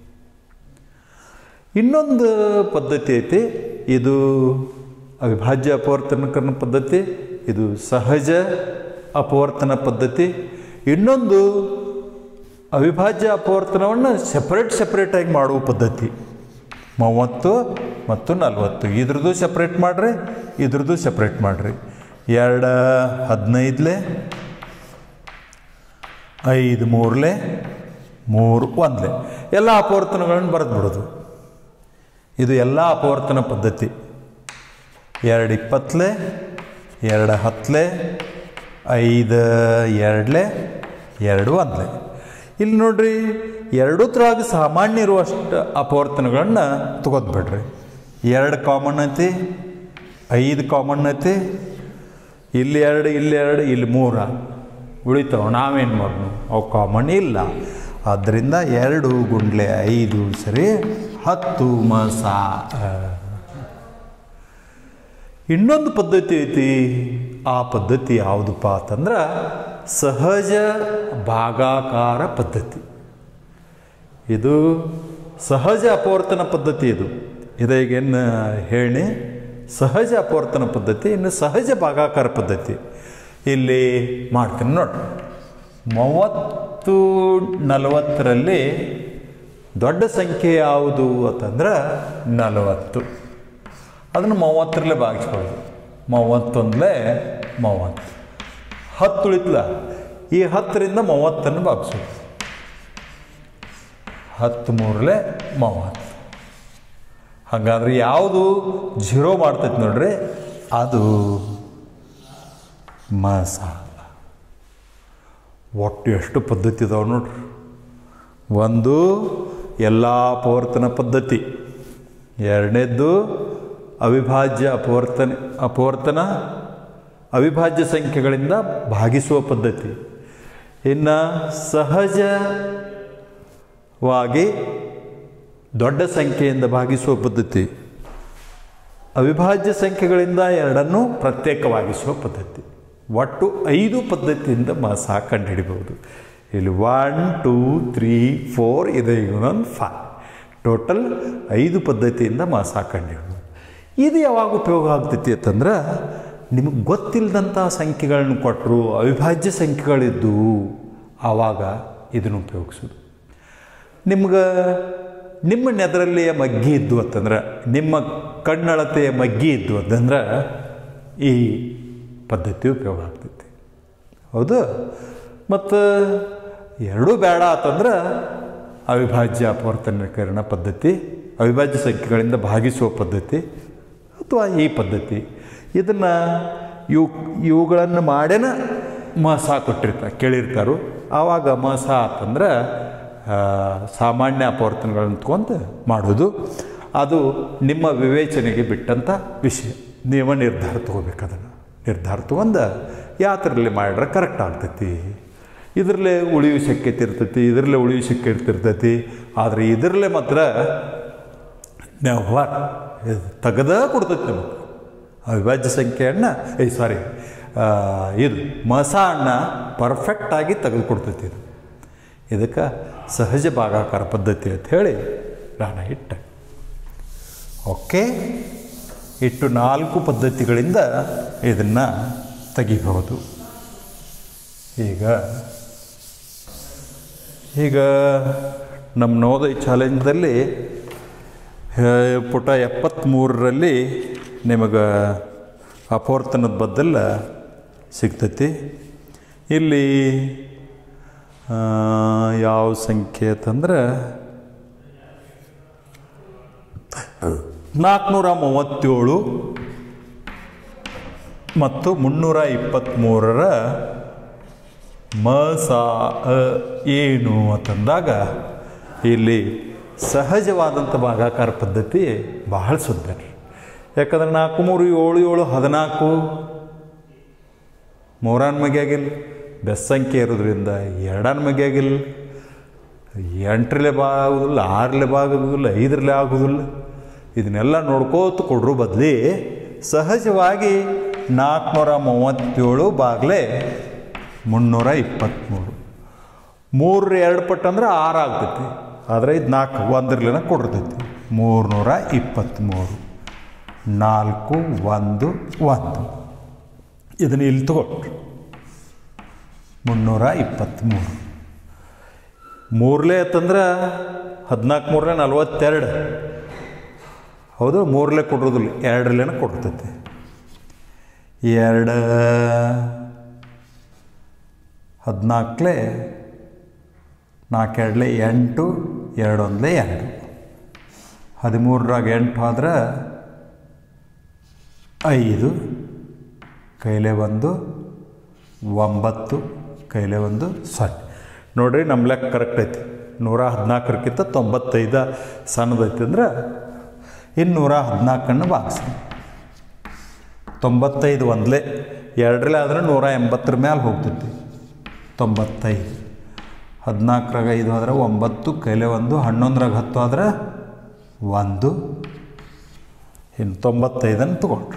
ಇನ್ನೊಂದು ಪದ್ಧತಿ ಐತಿ ಇದು ಅವಿಭಾಜ್ಯ ಅಪವರ್ತನಕರಣ ಪದ್ಧತಿ ಇದು ಸಹಜ ಅಪವರ್ತನ ಪದ್ಧತಿ ಇನ್ನೊಂದು ಅವಿಭಾಜ್ಯ ಅಪವರ್ತನವನ್ನು ಸೆಪ್ರೇಟ್ ಸೆಪ್ರೇಟಾಗಿ ಮಾಡುವ ಪದ್ಧತಿ ಮೂವತ್ತು ಮತ್ತು ನಲ್ವತ್ತು ಇದ್ರದ್ದು ಸೆಪ್ರೇಟ್ ಮಾಡಿರಿ ಇದ್ರದ್ದು ಸೆಪ್ರೇಟ್ ಮಾಡಿರಿ ಎರಡು ಹದಿನೈದಲೆ ಐದು ಮೂರಲೆ ಮೂರು ಒಂದಲೆ ಎಲ್ಲ ಅಪವರ್ತನಗಳನ್ನು ಬರೆದು ಬಿಡೋದು ಇದು ಎಲ್ಲ ಅಪವರ್ತನ ಪದ್ಧತಿ ಎರಡು ಇಪ್ಪತ್ತಲೆ ಎರಡು ಹತ್ತಲೆ ಐದು ಎರಡಲೆ ಎರಡು ಒಂದಲೆ ಇಲ್ಲಿ ನೋಡ್ರಿ ಎರಡೂ ಥರವಾಗಿ ಸಾಮಾನ್ಯ ಇರುವಷ್ಟು ಅಪವರ್ತನಗಳನ್ನು ತಗೋದ್ಬಿಡ್ರಿ ಎರಡು ಕಾಮನ್ ಐತಿ ಐದು ಕಾಮನ್ ಐತಿ ಇಲ್ಲಿ ಎರಡು ಇಲ್ಲಿ ಎರಡು ಇಲ್ಲಿ ಮೂರ ಉಳಿತಾವ ನಾವೇನು ಮಾಡೋಣ ಅವು ಕಾಮನ್ ಇಲ್ಲ ಆದ್ದರಿಂದ ಎರಡು ಗುಂಡ್ಲೆ ಐದು ಸರಿ ಹತ್ತು ಮಸ ಇನ್ನೊಂದು ಪದ್ಧತಿ ಐತಿ ಆ ಪದ್ಧತಿ ಯಾವುದಪ್ಪ ಅಂತಂದ್ರೆ ಸಹಜ ಭಾಗಾಕಾರ ಪದ್ಧತಿ ಇದು ಸಹಜ ಅಪವರ್ತನ ಪದ್ಧತಿ ಇದು ಇದೀಗೇನು ಹೇಳಿ ಸಹಜ ಅಪವರ್ತನ ಪದ್ಧತಿ ಇನ್ನು ಸಹಜ ಭಾಗಾಕಾರ ಪದ್ಧತಿ ಇಲ್ಲಿ ಮಾಡ್ತೀನಿ ನೋಡಿ ಮೂವತ್ತು ನಲವತ್ತರಲ್ಲಿ ದೊಡ್ಡ ಸಂಖ್ಯೆ ಯಾವುದು ಅಂತಂದ್ರೆ ನಲವತ್ತು ಅದನ್ನು ಮೂವತ್ತರಲ್ಲೇ ಭಾಗಿಸ್ಕೊಳ್ಳೋದು ಮೂವತ್ತೊಂದಲೇ ಮೂವತ್ತು ಹತ್ತು ಉಳಿತಲ್ಲ ಈ ಹತ್ತರಿಂದ ಮೂವತ್ತನ್ನು ಭಾಗಿಸೋದು ಹತ್ತು ಮೂರಲೆ ಮೂವತ್ತು ಹಾಗಾದ್ರೆ ಯಾವುದು ಜೀರೋ ಮಾಡ್ತೈತೆ ನೋಡ್ರಿ ಅದು ಮಸಾಲ ಒಟ್ಟು ಎಷ್ಟು ಪದ್ಧತಿ ಇದಾವೆ ನೋಡ್ರಿ ಒಂದು ಎಲ್ಲ ಅಪವರ್ತನ ಪದ್ಧತಿ ಎರಡನೇದ್ದು ಅವಿಭಾಜ್ಯ ಅಪವರ್ತನ ಅಪವರ್ತನ ಅವಿಭಾಜ್ಯ ಸಂಖ್ಯೆಗಳಿಂದ ಭಾಗಿಸುವ ಪದ್ಧತಿ ಇನ್ನು ಸಹಜವಾಗಿ ದೊಡ್ಡ ಸಂಖ್ಯೆಯಿಂದ ಭಾಗಿಸುವ ಪದ್ಧತಿ ಅವಿಭಾಜ್ಯ ಸಂಖ್ಯೆಗಳಿಂದ ಎರಡನ್ನು ಪ್ರತ್ಯೇಕವಾಗಿಸುವ ಪದ್ಧತಿ ಒಟ್ಟು ಐದು ಪದ್ಧತಿಯಿಂದ ಮಾಸ ಕಂಡುಹಿಡಿಬಹುದು ಇಲ್ಲಿ ಒನ್ ಟೂ ತ್ರೀ ಫೋರ್ ಇದು ಇನ್ನೊಂದು ಫೈವ್ ಟೋಟಲ್ ಐದು ಪದ್ಧತಿಯಿಂದ ಮಾಸ ಕಂಡುಹಿಡಿಬೋದು ಇದು ಯಾವಾಗ ಉಪಯೋಗ ಆಗ್ತೈತಿ ಅಂತಂದ್ರೆ ನಿಮಗೆ ಗೊತ್ತಿಲ್ಲದಂಥ ಸಂಖ್ಯೆಗಳನ್ನು ಕೊಟ್ಟರು ಅವಿಭಾಜ್ಯ ಸಂಖ್ಯೆಗಳಿದ್ದು ಆವಾಗ ಇದನ್ನು ಉಪಯೋಗಿಸೋದು ನಿಮ್ಗೆ ನಿಮ್ಮ ನೆದರಲ್ಲಿಯ ಮಗ್ಗಿ ಇದ್ದು ಅಂತಂದ್ರೆ ನಿಮ್ಮ ಕಣ್ಣಳತೆಯ ಮಗ್ಗಿ ಇದ್ದು ಅಂತಂದ್ರೆ ಈ ಪದ್ಧತಿ ಉಪಯೋಗ ಆಗ್ತೈತಿ ಹೌದು ಮತ್ತು ಎರಡೂ ಬೇಡ ಅಂತಂದ್ರೆ ಅವಿಭಾಜ್ಯ ಅಪವರ್ತನೀಕರಣ ಪದ್ಧತಿ ಅವಿಭಾಜ್ಯ ಸಂಖ್ಯೆಗಳಿಂದ ಭಾಗಿಸುವ ಪದ್ಧತಿ ಅಥವಾ ಈ ಪದ್ಧತಿ ಇದನ್ನು ಇವು ಇವುಗಳನ್ನು ಮಾಡೇನ ಮಸ ಕೊಟ್ಟಿರ್ತಾರೆ ಕೇಳಿರ್ತಾರೋ ಆವಾಗ ಮಸ ಅಂತಂದ್ರೆ ಆ, ಸಾಮಾನ್ಯ ಅಪವರ್ತನಗಳನ್ನು ತಗೊಂಡು ಮಾಡೋದು ಅದು ನಿಮ್ಮ ವಿವೇಚನೆಗೆ ಬಿಟ್ಟಂಥ ವಿಷಯ ನೀವು ನಿರ್ಧಾರ ತಗೋಬೇಕು ಅದನ್ನು ನಿರ್ಧಾರ ತಗೊಂಡು ಯಾತ್ರೆಯಲ್ಲಿ ಮಾಡಿದ್ರೆ ಕರೆಕ್ಟ್ ಆಗ್ತೈತಿ ಇದರಲ್ಲೇ ಉಳಿಯುವ ಶಕ್ಯತೆ ಇರ್ತೈತಿ ಇದರಲ್ಲೇ ಉಳಿಯುವ ಶಕ್ಯತೆ ಇರ್ತೈತಿ ಆದರೆ ಇದರಲ್ಲೇ ಮಾತ್ರ ನಾವು ತೆಗೆದ ಕೊಡ್ತೈತಿ ನಮಗೆ ಅವಿಭಾಜ್ಯ ಸಂಖ್ಯೆಯನ್ನು ಏ ಸಾರಿ ಇದು ಮಸ ಅನ್ನ ಪರ್ಫೆಕ್ಟಾಗಿ ತೆಗೆದು ಕೊಡ್ತೈತಿ ಇದು ಇದಕ್ಕೆ ಸಹಜ ಭಾಗಾಕಾರ ಪದ್ಧತಿ ಅಂತ ಹೇಳಿ ನಾನು ಇಟ್ಟೆ ಓಕೆ ಇಟ್ಟು ನಾಲ್ಕು ಪದ್ಧತಿಗಳಿಂದ ಇದನ್ನು ತೆಗಿಬಹುದು ಈಗ ಈಗ ನಮ್ಮ ನವೋದಯ ಚಾಲೆಂಜ್ದಲ್ಲಿ ಆ, ಪುಟ ಎಪ್ಪತ್ತ್ಮೂರರಲ್ಲಿ ನಿಮಗೆ ಅಪವರ್ತನದ ಬದ್ದಲ್ಲ ಸಿಗ್ತೈತಿ ಇಲ್ಲಿ ಆ, ಯಾವ ಸಂಖ್ಯೆ ಅಂತಂದ್ರೆ ನಾಲ್ಕುನೂರ ಮೂವತ್ತೇಳು ಮತ್ತು ಮುನ್ನೂರ ಇಪ್ಪತ್ತ್ಮೂರರ ಮ ಸಾ ಅ ಏನು ಅಂತಂದಾಗ ಇಲ್ಲಿ ಸಹಜವಾದಂಥ ಭಾಗಾಕಾರ ಪದ್ಧತಿ ಬಹಳ ಸುಂದರ ಯಾಕಂದ್ರೆ ನಾಲ್ಕು ಮೂರು ಏಳು ಏಳು ಹದಿನಾಲ್ಕು ಮೂರಾನ್ ಮಗಿಯಾಗಿಲ್ಲ ಬೆಸ್ ಸಂಖ್ಯೆ ಇರೋದ್ರಿಂದ ಎರಡಾನ್ ಮಗಿಯಾಗಿಲ್ಲ ಎಂಟರಲ್ಲೇ ಬಾ ಆಗೋದಿಲ್ಲ ಆರಲ್ಲೇ ಬಾ ಆಗೋದಿಲ್ಲ ಐದರಲ್ಲೇ ಆಗೋದಿಲ್ಲ ಇದನ್ನೆಲ್ಲ ನೋಡ್ಕೋತ ಕೊಡ್ರು ಬದಲಿ ಸಹಜವಾಗಿ ನಾಲ್ಕುನೂರ ಮೂವತ್ತೇಳು ಬಾಗ್ಲೇ ಮುನ್ನೂರ ಇಪ್ಪತ್ತ್ಮೂರು ಮೂರು ಎರಡು ಪಟ್ಟು ಅಂದ್ರೆ ಆರು ಆಗ್ತೈತಿ ಆದರೆ ಇದು ನಾಲ್ಕು ಒಂದರಲ್ಲಿನ ಕೊಡಿರ್ತೈತಿ ಮೂರುನೂರ ಇಪ್ಪತ್ತ್ಮೂರು ನಾಲ್ಕು ಒಂದು ಒಂದು ಇದನ್ನು ಇಲ್ಲಿ ತಗೊಳ್ರಿ ಮುನ್ನೂರ ಇಪ್ಪತ್ತ್ಮೂರು ಮೂರಲೇ ಅಂತಂದ್ರೆ ಹದಿನಾಲ್ಕು ಮೂರಲೇ ನಲ್ವತ್ತೆರಡು ಹೌದು ಮೂರಲೇ ಕೊಡೋದಿಲ್ಲ ಎರಡರಲ್ಲೇನ ಕೊಡ್ತೈತಿ ಎರಡು ಹದಿನಾಲ್ಕಲೇ ನಾಲ್ಕೆರಡಲೆ ಎಂಟು ಎರಡು ಒಂದಲೇ ಎರಡು ಹದಿಮೂರರಾಗ ಎಂಟು ಆದ್ರೆ ಐದು ಕೈಲೆ ಒಂದು ಒಂಬತ್ತು ಕೈಲೆ ಒಂದು ಸೊನ್ನೆ ನೋಡ್ರಿ ನಮ್ಮ ಲೆಕ್ಕ ಕರೆಕ್ಟ್ ಐತಿ ನೂರ ಹದಿನಾಲ್ಕರಕ್ಕಿಂತ ತೊಂಬತ್ತೈದ ಸಣ್ಣದೈತಿ ಅಂದ್ರೆ ಇನ್ನು ನೂರ ಹದಿನಾಲ್ಕನ್ನು ಭಾಗಿಸಿ ತೊಂಬತ್ತೈದು ಒಂದಲೇ ಎರಡರಲ್ಲೇ ಆದರೆ ನೂರ ಎಂಬತ್ತರ ಮೇಲೆ ಹೋಗ್ತೈತಿ ತೊಂಬತ್ತೈದು ಹದಿನಾಲ್ಕರಾಗ ಐದು ಆದ್ರೆ ಒಂಬತ್ತು ಕೈಲೆ ಒಂದು ಹನ್ನೊಂದರಾಗ ಹತ್ತು ಆದ್ರೆ ಒಂದು ಇನ್ನು ತೊಂಬತ್ತೈದನ್ನು ತಗೊಂಡ್ರಿ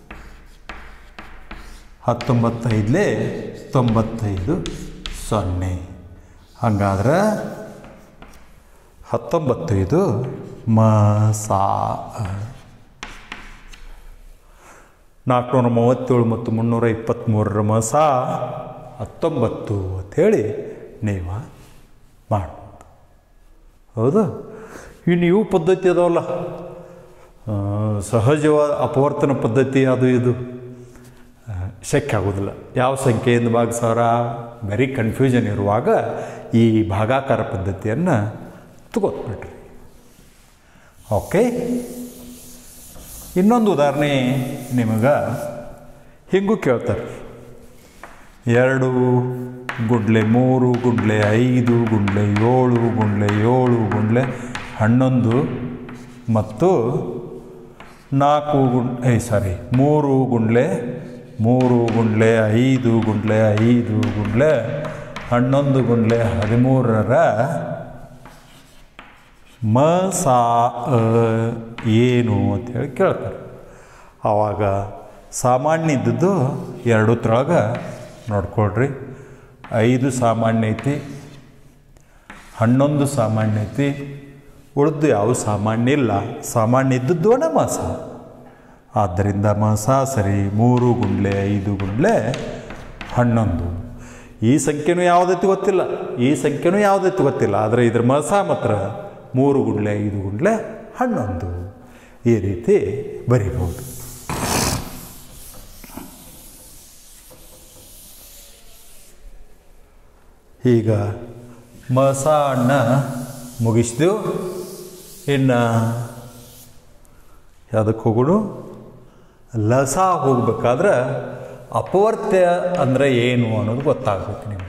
ಹತ್ತೊಂಬತ್ತೈದಲೇ ತೊಂಬತ್ತೈದು ಸೊನ್ನೆ ಹಂಗಾದ್ರೆ ಹತ್ತೊಂಬತ್ತೈದು ಮ ಸಾ ನಾಲ್ಕುನೂರ ಮೂವತ್ತೇಳು ಮತ್ತು ಮುನ್ನೂರ ಇಪ್ಪತ್ತ್ಮೂರರ ಮಸ ಹತ್ತೊಂಬತ್ತು ಅಂಥೇಳಿ ನೀವು ಮಾಡ್ಬೋದು ಹೌದು ಇನ್ನು ಇವು ಪದ್ಧತಿ ಅದಾವಲ್ಲ ಆ, ಸಹಜವಾದ ಅಪವರ್ತನ ಪದ್ಧತಿ ಅದು ಇದು ಆ, ಶಕ್ಯ ಆಗೋದಿಲ್ಲ ಯಾವ ಸಂಖ್ಯೆಯಿಂದ ಭಾಗಿಸೋರ ವೆರಿ ಕನ್ಫ್ಯೂಷನ್ ಇರುವಾಗ ಈ ಭಾಗಾಕಾರ ಪದ್ಧತಿಯನ್ನು ತಗೋತ್ಬಿಟ್ರಿ ಓಕೆ ಇನ್ನೊಂದು ಉದಾಹರಣೆ ನಿಮಗೆ ಹಿಂಗೂ ಕೇಳ್ತಾರೆ ಎರಡು ಗುಂಡ್ಲೆ ಮೂರು ಗುಂಡ್ಲೆ ಐದು ಗುಂಡ್ಲೆ ಏಳು ಗುಂಡ್ಲೆ ಏಳು ಗುಂಡ್ಲೆ ಹನ್ನೊಂದು ಮತ್ತು ನಾಲ್ಕು ಗುಂಡ್ ಐ ಸಾರಿ ಮೂರು ಗುಂಡ್ಲೆ ಮೂರು ಗುಂಡ್ಲೆ ಐದು ಗುಂಡ್ಲೆ ಐದು ಗುಂಡ್ಲೆ ಹನ್ನೊಂದು ಗುಂಡ್ಲೆ ಹದಿಮೂರರ ಮ ಸಾ ಅ ಏನು ಅಂತೇಳಿ ಕೇಳ್ತಾರೆ ಆವಾಗ ಸಾಮಾನ್ಯ ಇದ್ದದ್ದು ಎರಡು ತೊಳಗೆ ನೋಡ್ಕೊಳ್ರಿ ಐದು ಸಾಮಾನ್ಯ ಐತಿ ಹನ್ನೊಂದು ಸಾಮಾನ್ಯ ಐತಿ ಉಳಿದು ಯಾವ ಸಾಮಾನ್ಯ ಇಲ್ಲ ಸಾಮಾನ್ಯ ಇದ್ದದ್ದು ಅಣ್ಣ ಮಾಸ ಆದ್ದರಿಂದ ಮಾಸ ಸರಿ ಮೂರು ಗುಂಡ್ಲೆ ಐದು ಗುಂಡ್ಲೆ ಹನ್ನೊಂದು ಈ ಸಂಖ್ಯೆನೂ ಯಾವುದೈತಿ ಗೊತ್ತಿಲ್ಲ ಈ ಸಂಖ್ಯೆನೂ ಯಾವುದೈತಿ ಗೊತ್ತಿಲ್ಲ ಆದರೆ ಇದ್ರ ಮಸ ಮಾತ್ರ ಮೂರು ಗುಂಡ್ಲೆ ಐದು ಗುಂಡ್ಲೆ ಹನ್ನೊಂದು ಈ ರೀತಿ ಬರಿಬೋದು ಈಗ ಮಸ ಅಣ್ಣ ಮುಗಿಸಿದೆವು ಇನ್ನು ಯಾವುದಕ್ಕೆ ಹೋಗೋಣ ಲಸ ಹೋಗ್ಬೇಕಾದ್ರೆ ಅಪವರ್ತ್ಯ ಅಂದರೆ ಏನು ಅನ್ನೋದು ಗೊತ್ತಾಗ್ಬೇಕು ನಿಮಗೆ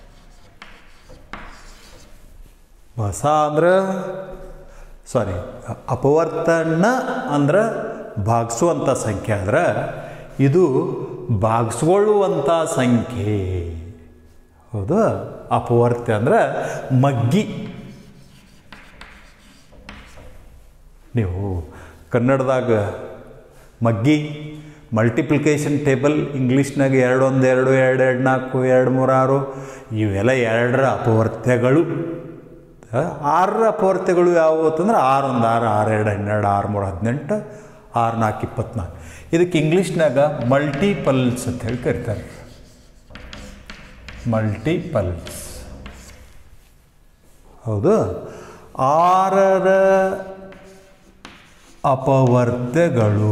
ಹೊಸ ಅಂದ್ರೆ ಸಾರಿ ಅಪವರ್ತನ ಅಂದ್ರೆ ಭಾಗಿಸುವಂಥ ಸಂಖ್ಯೆ ಆದ್ರೆ ಇದು ಭಾಗಿಸ್ಕೊಳ್ಳುವಂಥ ಸಂಖ್ಯೆ ಹೌದು ಅಪವರ್ತ್ಯ ಅಂದ್ರೆ ಮಗ್ಗಿ ನೀವು ಕನ್ನಡದಾಗ ಮಗ್ಗಿ ಮಲ್ಟಿಪ್ಲಿಕೇಶನ್ ಟೇಬಲ್ ಇಂಗ್ಲೀಷ್ನಾಗ ಎರಡು ಒಂದು ಎರಡು ಎರಡು ಎರಡು ನಾಲ್ಕು ಎರಡು ಮೂರು ಆರು ಇವೆಲ್ಲ ಎರಡರ ಅಪವರ್ತ್ಯಗಳು ಆ, ಆರರ ಅಪವರ್ತ್ಯಗಳು ಯಾವುವು ಅಂತಂದ್ರೆ ಆರು ಒಂದು ಆರು ಆರು ಎರಡು ಹನ್ನೆರಡು ಆರು ಮೂರು ಹದಿನೆಂಟು ಆರು ನಾಲ್ಕು ಇಪ್ಪತ್ನಾಲ್ಕು ಇದಕ್ಕೆ ಇಂಗ್ಲೀಷ್ನಾಗ ಮಲ್ಟಿಪಲ್ಸ್ ಅಂತ ಹೇಳಿ ಕರಿತಾರೆ ಮಲ್ಟಿಪಲ್ಸ್ ಹೌದು ಆರರ ಅಪವರ್ತ್ಯಗಳು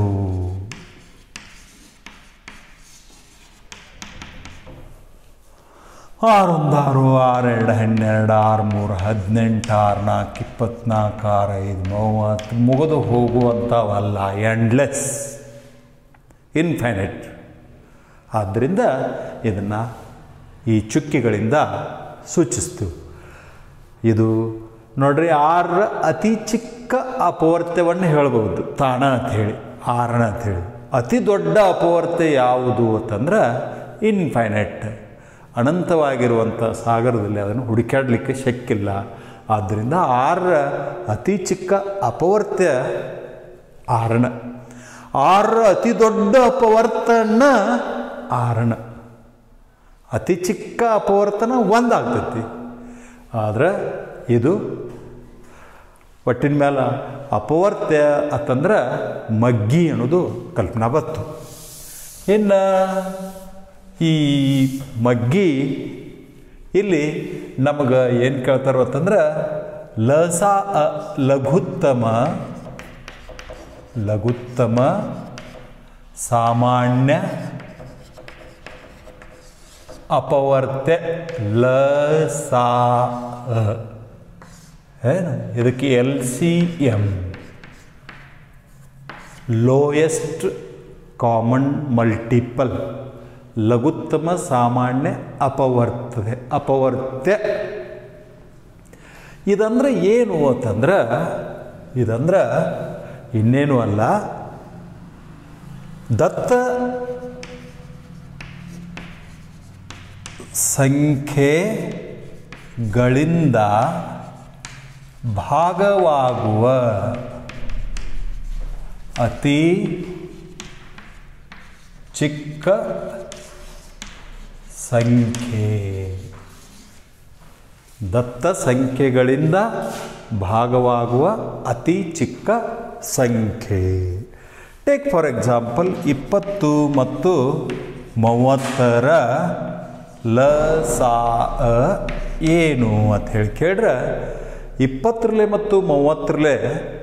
ಆರೊಂದು ಆರು ಆರು ಎರಡು ಹನ್ನೆರಡು ಆರು ಮೂರು ಹದಿನೆಂಟು ಆರು ನಾಲ್ಕು ಇಪ್ಪತ್ನಾಲ್ಕು ಆರು ಐದು ಮೂವತ್ತು ಮುಗಿದು ಹೋಗುವಂಥವಲ್ಲ ಎಂಡ್ಲೆಸ್ ಇನ್ಫೈನೈಟ್ ಆದ್ದರಿಂದ ಇದನ್ನು ಈ ಚುಕ್ಕಿಗಳಿಂದ ಸೂಚಿಸ್ತೀವಿ ಇದು ನೋಡ್ರಿ ಆರ ಅತಿ ಚಿಕ್ಕ ಅಪವರ್ತ್ಯವನ್ನು ಹೇಳ್ಬೋದು ತಾಣ ಅಂತ ಹೇಳಿ ಆರಣ ಅಂತ ಹೇಳಿ ಅತಿ ದೊಡ್ಡ ಅಪವರ್ತ್ಯ ಯಾವುದು ಅಂತಂದ್ರೆ ಇನ್ಫೈನೈಟ್ ಅನಂತವಾಗಿರುವಂಥ ಸಾಗರದಲ್ಲಿ ಅದನ್ನು ಹುಡುಕಾಡಲಿಕ್ಕೆ ಶಕ್ಕಿಲ್ಲ ಆದ್ದರಿಂದ ಆರರ ಅತಿ ಚಿಕ್ಕ ಅಪವರ್ತ್ಯ ಆರಣ ಆರರ ಅತಿ ದೊಡ್ಡ ಅಪವರ್ತನ ಆರಣ ಅತಿ ಚಿಕ್ಕ ಅಪವರ್ತನ ಒಂದಾಗ್ತೈತಿ ಆದ್ರೆ ಇದು ಒಟ್ಟಿನ ಮೇಲೆ ಅಪವರ್ತ್ಯ ಅಂತಂದ್ರೆ ಮಗ್ಗಿ ಅನ್ನೋದು ಕಲ್ಪನಾ ಬತ್ತು ಇನ್ನು ಈ ಮಗ್ಗಿ ಇಲ್ಲಿ ನಮಗೆ ಏನು ಕೇಳ್ತಾರೋ ಅಂತಂದ್ರೆ ಲಸ ಅ ಲಘುತ್ತಮ ಲಘುತ್ತಮ ಸಾಮಾನ್ಯ ಅಪವರ್ತ್ಯ ಲ ಸಾ ಅ. ಏನು ಇದಕ್ಕೆ L C M lowest common multiple ಲಘುತ್ತಮ ಸಾಮಾನ್ಯ ಅಪವರ್ತದೆ ಅಪವರ್ತ್ಯ ಇದಂದ್ರೆ ಏನು ಅಂತಂದ್ರೆ ಇದಂದ್ರೆ ಇನ್ನೇನು ಅಲ್ಲ ದತ್ತ ಸಂಖ್ಯೆ ಗಳಿಂದ ಭಾಗವಾಗುವ ಅತಿ ಚಿಕ್ಕ ಸಂಖ್ಯೆ ದತ್ತ ಸಂಖ್ಯೆಗಳಿಂದ ಭಾಗವಾಗುವ ಅತಿ ಚಿಕ್ಕ ಸಂಖ್ಯೆ ಟೇಕ್ ಫಾರ್ ಎಕ್ಸಾಂಪಲ್ ಇಪ್ಪತ್ತು ಮತ್ತು ಮೂವತ್ತರ ಲ ಸಾ ಅ ಏನು ಅಂತ ಹೇಳಿ ಕೇಳ್ರೆ ಇಪ್ಪತ್ತರಲೆ ಮತ್ತು ಮೂವತ್ತರಲೆ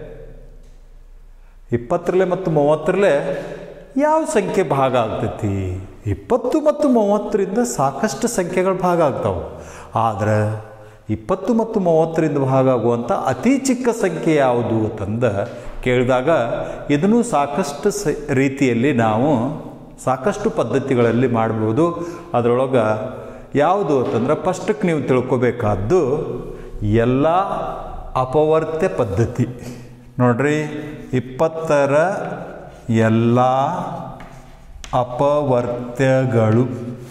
ಇಪ್ಪತ್ತರಲೆ ಮತ್ತು ಮೂವತ್ತರಲೆ ಯಾವ ಸಂಖ್ಯೆ ಭಾಗ ಆಗ್ತೈತಿ ಇಪ್ಪತ್ತು ಮತ್ತು ಮೂವತ್ತರಿಂದ ಸಾಕಷ್ಟು ಸಂಖ್ಯೆಗಳು ಭಾಗ ಆಗ್ತಾವೆ ಆದರೆ ಇಪ್ಪತ್ತು ಮತ್ತು ಮೂವತ್ತರಿಂದ ಭಾಗ ಆಗುವಂಥ ಅತಿ ಚಿಕ್ಕ ಸಂಖ್ಯೆ ಯಾವುದು ಅಂತಂದ ಕೇಳಿದಾಗ ಇದನ್ನು ಸಾಕಷ್ಟು ಸ ರೀತಿಯಲ್ಲಿ ನಾವು ಸಾಕಷ್ಟು ಪದ್ಧತಿಗಳಲ್ಲಿ ಮಾಡ್ಬೋದು ಅದರೊಳಗೆ ಯಾವುದು ಅಂತಂದ್ರೆ ಫಸ್ಟಕ್ಕೆ ನೀವು ತಿಳ್ಕೊಬೇಕಾದ್ದು ಎಲ್ಲ ಅಪವರ್ತ್ಯ ಪದ್ಧತಿ ನೋಡ್ರಿ ಇಪ್ಪತ್ತರ ಎಲ್ಲ ಅಪವರ್ತ್ಯಗಳು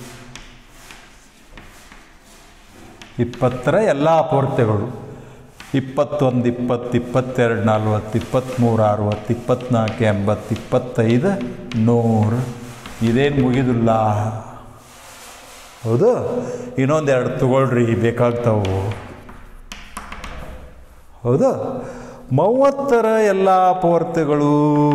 ಇಪ್ಪತ್ತರ ಎಲ್ಲ ಅಪವರ್ತ್ಯಗಳು ಇಪ್ಪತ್ತೊಂದು ಇಪ್ಪತ್ತು ಇಪ್ಪತ್ತೆರಡು ನಲ್ವತ್ತು ಇಪ್ಪತ್ತ್ಮೂರು ಅರುವತ್ತು ಇಪ್ಪತ್ತ್ನಾಲ್ಕು ಎಂಬತ್ತು ಇಪ್ಪತ್ತೈದು ನೂರು ಇದೇನು ಮುಗಿದಿಲ್ಲ ಹೌದು ಇನ್ನೊಂದೆರಡು ತಗೊಳ್ರಿ ಬೇಕಾಗ್ತಾವು ಹೌದಾ ಮೂವತ್ತರ ಎಲ್ಲ ಅಪವರ್ತ್ಯಗಳು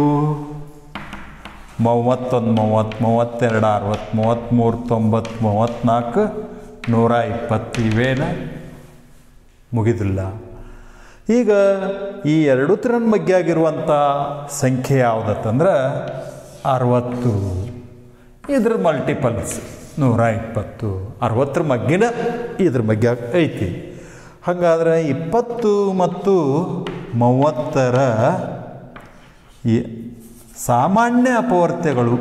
ಮೂವತ್ತೊಂದು ಮೂವತ್ತು ಮೂವತ್ತೆರಡು ಅರವತ್ತು ಮೂವತ್ತ್ಮೂರು ತೊಂಬತ್ತು ಮೂವತ್ತ್ನಾಲ್ಕು ನೂರ ಇಪ್ಪತ್ತು ಇವೇನ ಮುಗಿದಿಲ್ಲ ಈಗ ಈ ಎರಡು ತಿರನ್ ಬಗ್ಗೆ ಆಗಿರುವಂಥ ಸಂಖ್ಯೆ ಯಾವುದತ್ತಂದ್ರೆ ಅರವತ್ತು ಇದ್ರ ಮಲ್ಟಿಪಲ್ಸ್ ನೂರ ಇಪ್ಪತ್ತು ಅರವತ್ತರ ಮಗ್ಗಿನ ಇದ್ರ ಬಗ್ಗೆ ಐತಿ ಹಾಗಾದ್ರೆ ಇಪ್ಪತ್ತು ಮತ್ತು ಮೂವತ್ತರ ಈ ಸಾಮಾನ್ಯ ಅಪವರ್ತ್ಯಗಳು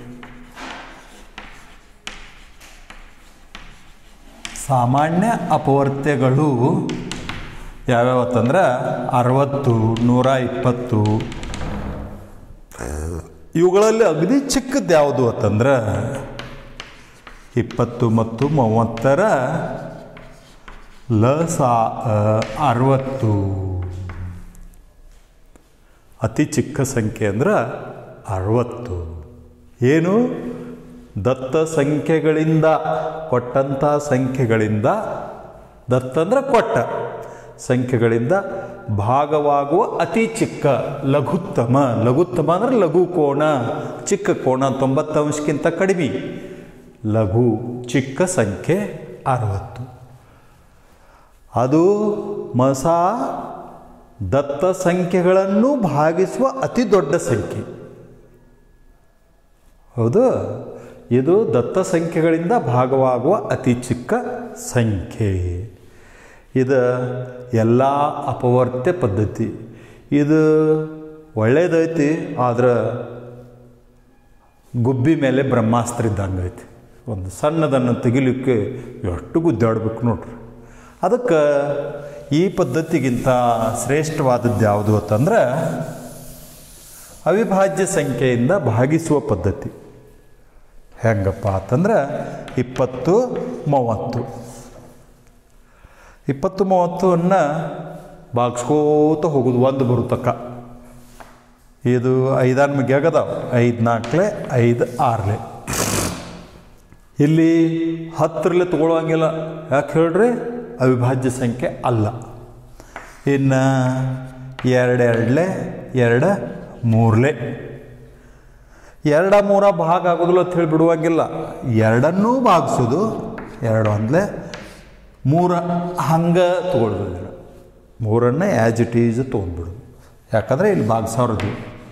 ಸಾಮಾನ್ಯ ಅಪವರ್ತ್ಯಗಳು ಯಾವ್ಯಾವತ್ತಂದ್ರೆ ಅರವತ್ತು ನೂರ ಇಪ್ಪತ್ತು ಇವುಗಳಲ್ಲಿ ಅಗದಿ ಚಿಕ್ಕದ್ದು ಯಾವುದು ಅಂತಂದ್ರೆ ಇಪ್ಪತ್ತು ಮತ್ತು ಮೂವತ್ತರ ಲ ಸಾ ಅ ಅರವತ್ತು ಅತಿ ಚಿಕ್ಕ ಸಂಖ್ಯೆ ಅಂದ್ರೆ ಅರವತ್ತು ಏನು ದತ್ತ ಸಂಖ್ಯೆಗಳಿಂದ ಕೊಟ್ಟಂಥ ಸಂಖ್ಯೆಗಳಿಂದ ದತ್ತ ಅಂದ್ರೆ ಕೊಟ್ಟ ಸಂಖ್ಯೆಗಳಿಂದ ಭಾಗವಾಗುವ ಅತಿ ಚಿಕ್ಕ ಲಘುತ್ತಮ ಲಘುತ್ತಮ ಅಂದ್ರೆ ಲಘು ಕೋಣ ಚಿಕ್ಕ ಕೋಣ ತೊಂಬತ್ತು ಅಂಶಕ್ಕಿಂತ ಕಡಿಮೆ ಲಘು ಚಿಕ್ಕ ಸಂಖ್ಯೆ ಅರವತ್ತು ಅದು ಮಸ ದತ್ತ ಸಂಖ್ಯೆಗಳನ್ನು ಭಾಗಿಸುವ ಅತಿ ದೊಡ್ಡ ಸಂಖ್ಯೆ ಹೌದು ಇದು ದತ್ತ ಸಂಖ್ಯೆಗಳಿಂದ ಭಾಗವಾಗುವ ಅತಿ ಚಿಕ್ಕ ಸಂಖ್ಯೆ ಇದು ಎಲ್ಲ ಅಪವರ್ತ್ಯ ಪದ್ಧತಿ ಇದು ಒಳ್ಳೇದೈತಿ ಆದ್ರೆ ಗುಬ್ಬಿ ಮೇಲೆ ಬ್ರಹ್ಮಾಸ್ತ್ರ ಇದ್ದಂಗೆ ಐತಿ ಒಂದು ಸಣ್ಣದನ್ನು ತೆಗಿಲಿಕ್ಕೆ ಎಷ್ಟು ಗುದ್ದಾಡ್ಬೇಕು ನೋಡ್ರಿ ಅದಕ್ಕೆ ಈ ಪದ್ಧತಿಗಿಂತ ಶ್ರೇಷ್ಠವಾದದ್ದು ಯಾವುದು ಅಂತಂದ್ರೆ ಅವಿಭಾಜ್ಯ ಸಂಖ್ಯೆಯಿಂದ ಭಾಗಿಸುವ ಪದ್ಧತಿ ಹೆಂಗಪ್ಪ ಅಂತಂದ್ರೆ ಇಪ್ಪತ್ತು ಮೂವತ್ತು ಇಪ್ಪತ್ತು ಮೂವತ್ತನ್ನು ಭಾಗಿಸ್ಕೋತ ಹೋಗೋದು ಒಂದು ಬರುತ್ತಕ್ಕ ಇದು ಐದಾರು ಮಿಗ್ಗಿ ಆಗದಾವ ಐದು ನಾಲ್ಕಲೆ ಐದು ಆರ್ಲೆ ಇಲ್ಲಿ ಹತ್ತರಲ್ಲೇ ತಗೊಳ್ಳೋಂಗಿಲ್ಲ ಯಾಕೆ ಹೇಳ್ರಿ ಅವಿಭಾಜ್ಯ ಸಂಖ್ಯೆ ಅಲ್ಲ ಇನ್ನು ಎರಡೆರಡ್ಲೆ ಎರಡು ಮೂರ್ಲೆ ಎರಡ ಮೂರ ಭಾಗ ಆಗೋದಿಲ್ಲ ಅಂತ ಹೇಳಿ ಬಿಡುವಂಗಿಲ್ಲ ಎರಡನ್ನೂ ಭಾಗಿಸೋದು ಎರಡು ಒಂದ್ಲೆ ಮೂರ ಹಂಗೆ ತೊಗೊಳ್ಬೋದಿಲ್ಲ ಮೂರನ್ನು ಆ್ಯಸ್ ಇಟ್ ಈಸ್ ತೊಗೊಂಡ್ಬಿಡೋದು ಯಾಕಂದರೆ ಇಲ್ಲಿ ಭಾಗಿಸೋರದು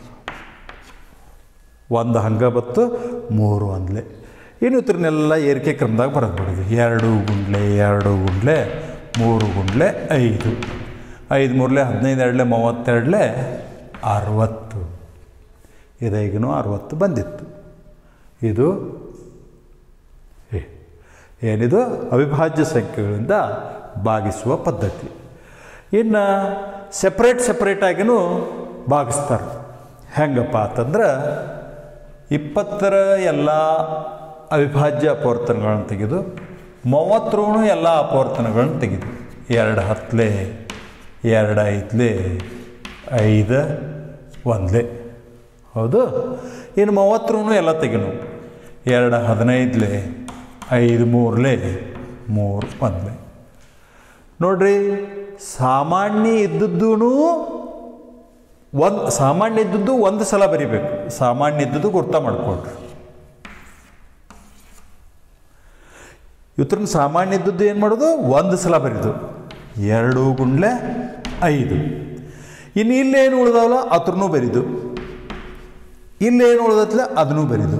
ಒಂದು ಹಂಗೆ ಬತ್ತು ಮೂರು ಒಂದ್ಲೆ ಇನ್ನು ಇತ್ರನ್ನೆಲ್ಲ ಏರಿಕೆ ಕ್ರಮದಾಗ ಬರೋದು ಬಿಡೋದು ಎರಡು ಗುಂಡ್ಲೆ ಎರಡು ಗುಂಡ್ಲೆ ಮೂರು ಗುಂಡ್ಲೆ ಐದು ಐದು ಮೂರಲೆ ಹದಿನೈದು ಎರಡಲೆ ಮೂವತ್ತೆರಡಲೆ ಅರವತ್ತು ಇದೀಗನೂ ಅರವತ್ತು ಬಂದಿತ್ತು ಇದು ಏ- ಏನಿದು ಅವಿಭಾಜ್ಯ ಸಂಖ್ಯೆಗಳಿಂದ ಭಾಗಿಸುವ ಪದ್ಧತಿ ಇನ್ನು ಸೆಪ್ರೇಟ್ ಸೆಪ್ರೇಟಾಗಿನೂ ಭಾಗಿಸ್ತಾರೆ ಹೆಂಗಪ್ಪ ಅಂತಂದ್ರೆ ಇಪ್ಪತ್ತರ ಎಲ್ಲ ಅವಿಭಾಜ್ಯ ಅಪವರ್ತನಗಳನ್ನು ತೆಗೆದು ಮೂವತ್ತರೂ ಎಲ್ಲ ಅಪವರ್ತನಗಳನ್ನು ತೆಗೆದು ಎರಡು ಹತ್ತಲೆ ಎರಡು ಐದಲೆ ಐದು ಒಂದಲೆ ಹೌದು ಇನ್ನು ಮೂವತ್ತರೂ ಎಲ್ಲ ತೆಗೆನು ಎರಡು ಹದಿನೈದಲೆ ಐದು ಮೂರಲೆ ಮೂರು ಒಂದಲೆ ನೋಡ್ರಿ ಸಾಮಾನ್ಯ ಇದ್ದದ್ದೂ ಒಂದು ಸಾಮಾನ್ಯ ಇದ್ದದ್ದು ಒಂದು ಸಲ ಬರಿಬೇಕು ಸಾಮಾನ್ಯ ಇದ್ದದ್ದು ಗುರ್ತ ಮಾಡಿಕೊಡ್ರಿ ಇವತ್ರನ್ನ ಸಾಮಾನ್ಯ ಇದ್ದದ್ದು ಏನು ಮಾಡೋದು ಒಂದು ಸಲ ಬರೀದು ಎರಡು ಗುಂಡ್ಲೆ ಐದು ಇನ್ನು ಇಲ್ಲೇನು ಉಳ್ದಾವಲ್ಲ ಅತ್ರನೂ ಬರೀದು ಇಲ್ಲೇನು ಉಳ್ದತ್ಲೆ ಅದನ್ನೂ ಬರೀದು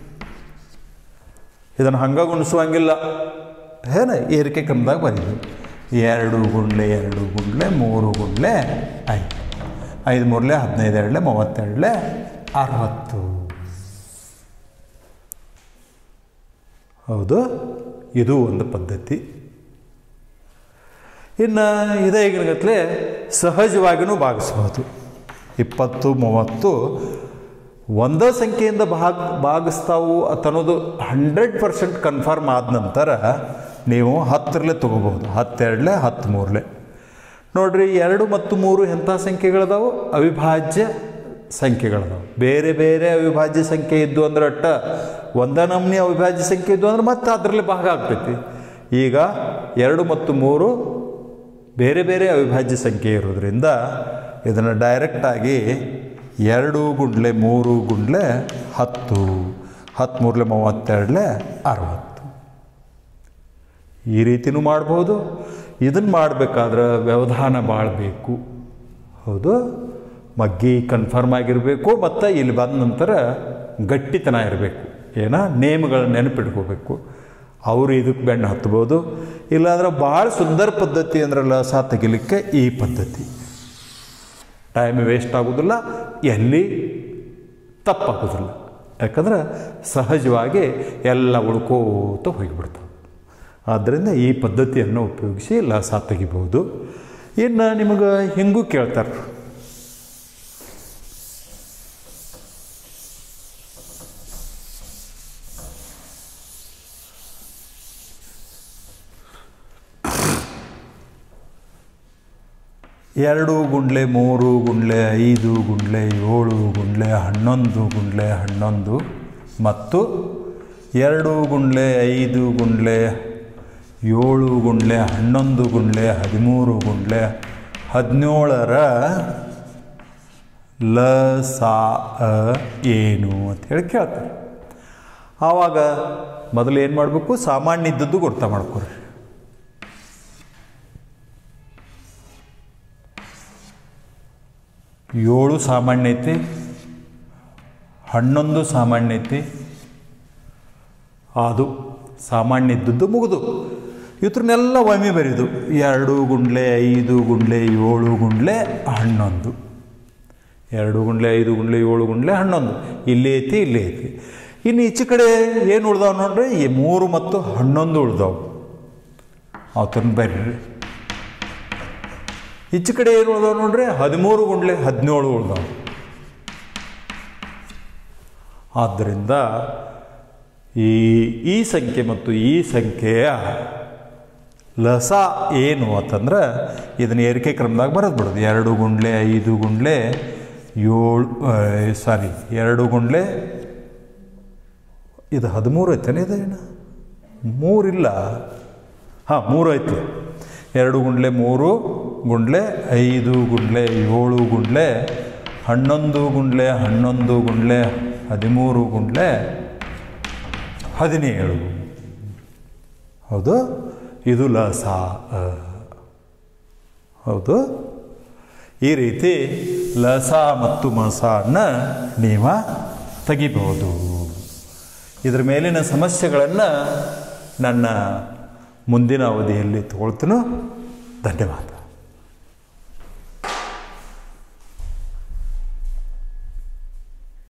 ಇದನ್ನು ಹಂಗ ಗುಣಿಸುವಂಗಿಲ್ಲ ಏನ ಏರಿಕೆ ಕ್ರಮದಾಗ ಬರೀದು ಎರಡು ಗುಂಡ್ಲೆ ಎರಡು ಗುಂಡ್ಲೆ ಮೂರು ಗುಂಡ್ಲೆ ಐದು ಐದು ಮೂರಲೆ ಹದಿನೈದು ಎರಡಲೆ ಮೂವತ್ತೆರಡಲೆ ಅರವತ್ತು ಹೌದು ಇದು ಒಂದು ಪದ್ಧತಿ ಇನ್ನು ಇದೇ ಈಗಿನಗತ್ಲೆ ಸಹಜವಾಗಿಯೂ ಭಾಗಿಸ್ಬೋದು ಇಪ್ಪತ್ತು ಮೂವತ್ತು ಒಂದೇ ಸಂಖ್ಯೆಯಿಂದ ಭಾಗ ಭಾಗಿಸ್ತಾವು ಅನ್ನೋದು ಹಂಡ್ರೆಡ್ ಪರ್ಸೆಂಟ್ ಕನ್ಫರ್ಮ್ ಆದ ನಂತರ ನೀವು ಹತ್ತರಲ್ಲೇ ತೊಗೋಬೋದು ಹತ್ತೆರಡಲೆ ಹತ್ತು ಮೂರಲೆ ನೋಡ್ರಿ ಎರಡು ಮತ್ತು ಮೂರು ಎಂಥ ಸಂಖ್ಯೆಗಳದಾವು ಅವಿಭಾಜ್ಯ ಸಂಖ್ಯೆಗಳದಾವು ಬೇರೆ ಬೇರೆ ಅವಿಭಾಜ್ಯ ಸಂಖ್ಯೆ ಇದ್ದು ಅಂದ್ರೆ ಅಟ್ಟ ಒಂದ ನಮೂನಿ ಅವಿಭಾಜ್ಯ ಸಂಖ್ಯೆ ಇದ್ದು ಅಂದ್ರೆ ಮತ್ತೆ ಅದರಲ್ಲಿ ಭಾಗ ಆಗ್ತೈತಿ ಈಗ ಎರಡು ಮತ್ತು ಮೂರು ಬೇರೆ ಬೇರೆ ಅವಿಭಾಜ್ಯ ಸಂಖ್ಯೆ ಇರೋದ್ರಿಂದ ಇದನ್ನು ಡೈರೆಕ್ಟಾಗಿ ಎರಡು ಗುಂಡ್ಲೆ ಮೂರು ಗುಂಡ್ಲೆ ಹತ್ತು ಹತ್ತು ಮೂರಲೆ ಮೂವತ್ತೆರಡಲೆ ಅರವತ್ತು ಈ ರೀತಿನೂ ಮಾಡ್ಬೋದು ಇದನ್ನು ಮಾಡಬೇಕಾದ್ರೆ ವ್ಯವಧಾನ ಬಾಳಬೇಕು ಹೌದು ಮಗ್ಗಿ ಕನ್ಫರ್ಮ್ ಆಗಿರಬೇಕು ಮತ್ತು ಇಲ್ಲಿ ಬಂದ ನಂತರ ಗಟ್ಟಿತನ ಇರಬೇಕು ಏನ ನೇಮ್ಗಳ ನೆನಪಿಟ್ಕೋಬೇಕು ಅವರು ಇದಕ್ಕೆ ಬೆಣ್ಣು ಹತ್ಬೋದು ಇಲ್ಲಾಂದ್ರೆ ಭಾಳ ಸುಂದರ ಪದ್ಧತಿ ಅಂದ್ರಲ್ಲ ಸಾ ತೆಗಿಲಿಕ್ಕೆ ಈ ಪದ್ಧತಿ ಟೈಮ್ ವೇಸ್ಟ್ ಆಗೋದಿಲ್ಲ ಎಲ್ಲಿ ತಪ್ಪಾಗೋದಿಲ್ಲ ಯಾಕಂದ್ರೆ ಸಹಜವಾಗಿ ಎಲ್ಲ ಉಳ್ಕೋತ ಹೋಗಿಬಿಡ್ತಾವೆ ಆದ್ದರಿಂದ ಈ ಪದ್ಧತಿಯನ್ನು ಉಪಯೋಗಿಸಿ ಲಸ ತೆಗಿಬೋದು ಇನ್ನು ನಿಮಗೆ ಹಿಂಗೂ ಕೇಳ್ತಾರೆ ಎರಡು ಗುಂಡ್ಲೆ ಮೂರು ಗುಂಡ್ಲೆ ಐದು ಗುಂಡ್ಲೆ ಏಳು ಗುಂಡ್ಲೆ ಹನ್ನೊಂದು ಗುಂಡ್ಲೆ ಹನ್ನೊಂದು ಮತ್ತು ಎರಡು ಗುಂಡ್ಲೆ ಐದು ಗುಂಡ್ಲೆ ಏಳು ಗುಂಡ್ಲೆ ಹನ್ನೊಂದು ಗುಂಡ್ಲೆ ಹದಿಮೂರು ಗುಂಡ್ಲೆ ಹದಿನೇಳರ ಲ ಸಾ ಅ ಏನು ಅಂತ ಹೇಳಿ ಕೇಳ್ತಾರೆ ಆವಾಗ ಮೊದಲು ಏನು ಮಾಡಬೇಕು ಸಾಮಾನ್ಯ ಇದ್ದದ್ದು ಗುರ್ತ ಮಾಡ್ಕೊರಿ ಏಳು ಸಾಮಾನ್ಯ ಐತಿ ಹನ್ನೊಂದು ಸಾಮಾನ್ಯ ಐತಿ ಅದು ಸಾಮಾನ್ಯ ಇದ್ದದ್ದು ಮುಗಿದು ಇವ್ರನ್ನೆಲ್ಲ ಒಮ್ಮೆ ಬರೀದು ಎರಡು ಗುಂಡ್ಲೆ ಐದು ಗುಂಡ್ಲೆ ಏಳು ಗುಂಡ್ಲೆ ಹನ್ನೊಂದು ಎರಡು ಗುಂಡ್ಲೆ ಐದು ಗುಂಡ್ಲೆ ಏಳು ಗುಂಡ್ಲೆ ಹನ್ನೊಂದು ಇಲ್ಲಿ ಐತಿ ಇಲ್ಲಿ ಐತಿ ಇನ್ನು ಈಚೆ ಕಡೆ ಏನು ಉಳ್ದಾವ್ ನೋಡ್ರಿ ಈ ಮೂರು ಮತ್ತು ಹನ್ನೊಂದು ಉಳ್ದಾವು ಅವತ್ತನ್ನು ಬರ್ರಿ ಈಚೆ ಕಡೆ ಏನು ಉಳ್ದಾವ್ ನೋಡ್ರಿ ಹದಿಮೂರು ಗುಂಡ್ಲೆ ಹದಿನೇಳು ಉಳ್ದಾವು ಆದ್ದರಿಂದ ಈ ಈ ಸಂಖ್ಯೆ ಮತ್ತು ಈ ಸಂಖ್ಯೆಯ ಲಸ ಏನು ಅಂತಂದ್ರೆ ಇದನ್ನ ಏರಿಕೆ ಕ್ರಮದಾಗ ಬರೋದು ಬಿಡೋದು ಎರಡು ಗುಂಡ್ಲೆ ಐದು ಗುಂಡ್ಲೆ ಏಳು ಸಾರಿ ಎರಡು ಗುಂಡ್ಲೆ ಇದು ಹದಿಮೂರು ಐತೇನೆ ಇದೇನು ಮೂರಿಲ್ಲ ಹಾಂ ಮೂರು ಐತಿ ಎರಡು ಗುಂಡ್ಲೆ ಮೂರು ಗುಂಡ್ಲೆ ಐದು ಗುಂಡ್ಲೆ ಏಳು ಗುಂಡ್ಲೆ ಹನ್ನೊಂದು ಗುಂಡ್ಲೆ ಹನ್ನೊಂದು ಗುಂಡ್ಲೆ ಹದಿಮೂರು ಗುಂಡ್ಲೆ ಹದಿನೇಳು ಹೌದು ಇದು ಲಸ ಅ. ಹೌದು ಈ ರೀತಿ ಲಸ ಮತ್ತು ಮಸನ ನೀವು ತೆಗಿಬಹುದು ಇದರ ಮೇಲಿನ ಸಮಸ್ಯೆಗಳನ್ನು ನನ್ನ ಮುಂದಿನ ಅವಧಿಯಲ್ಲಿ ತಗೊಳ್ತೀನೋ ಧನ್ಯವಾದ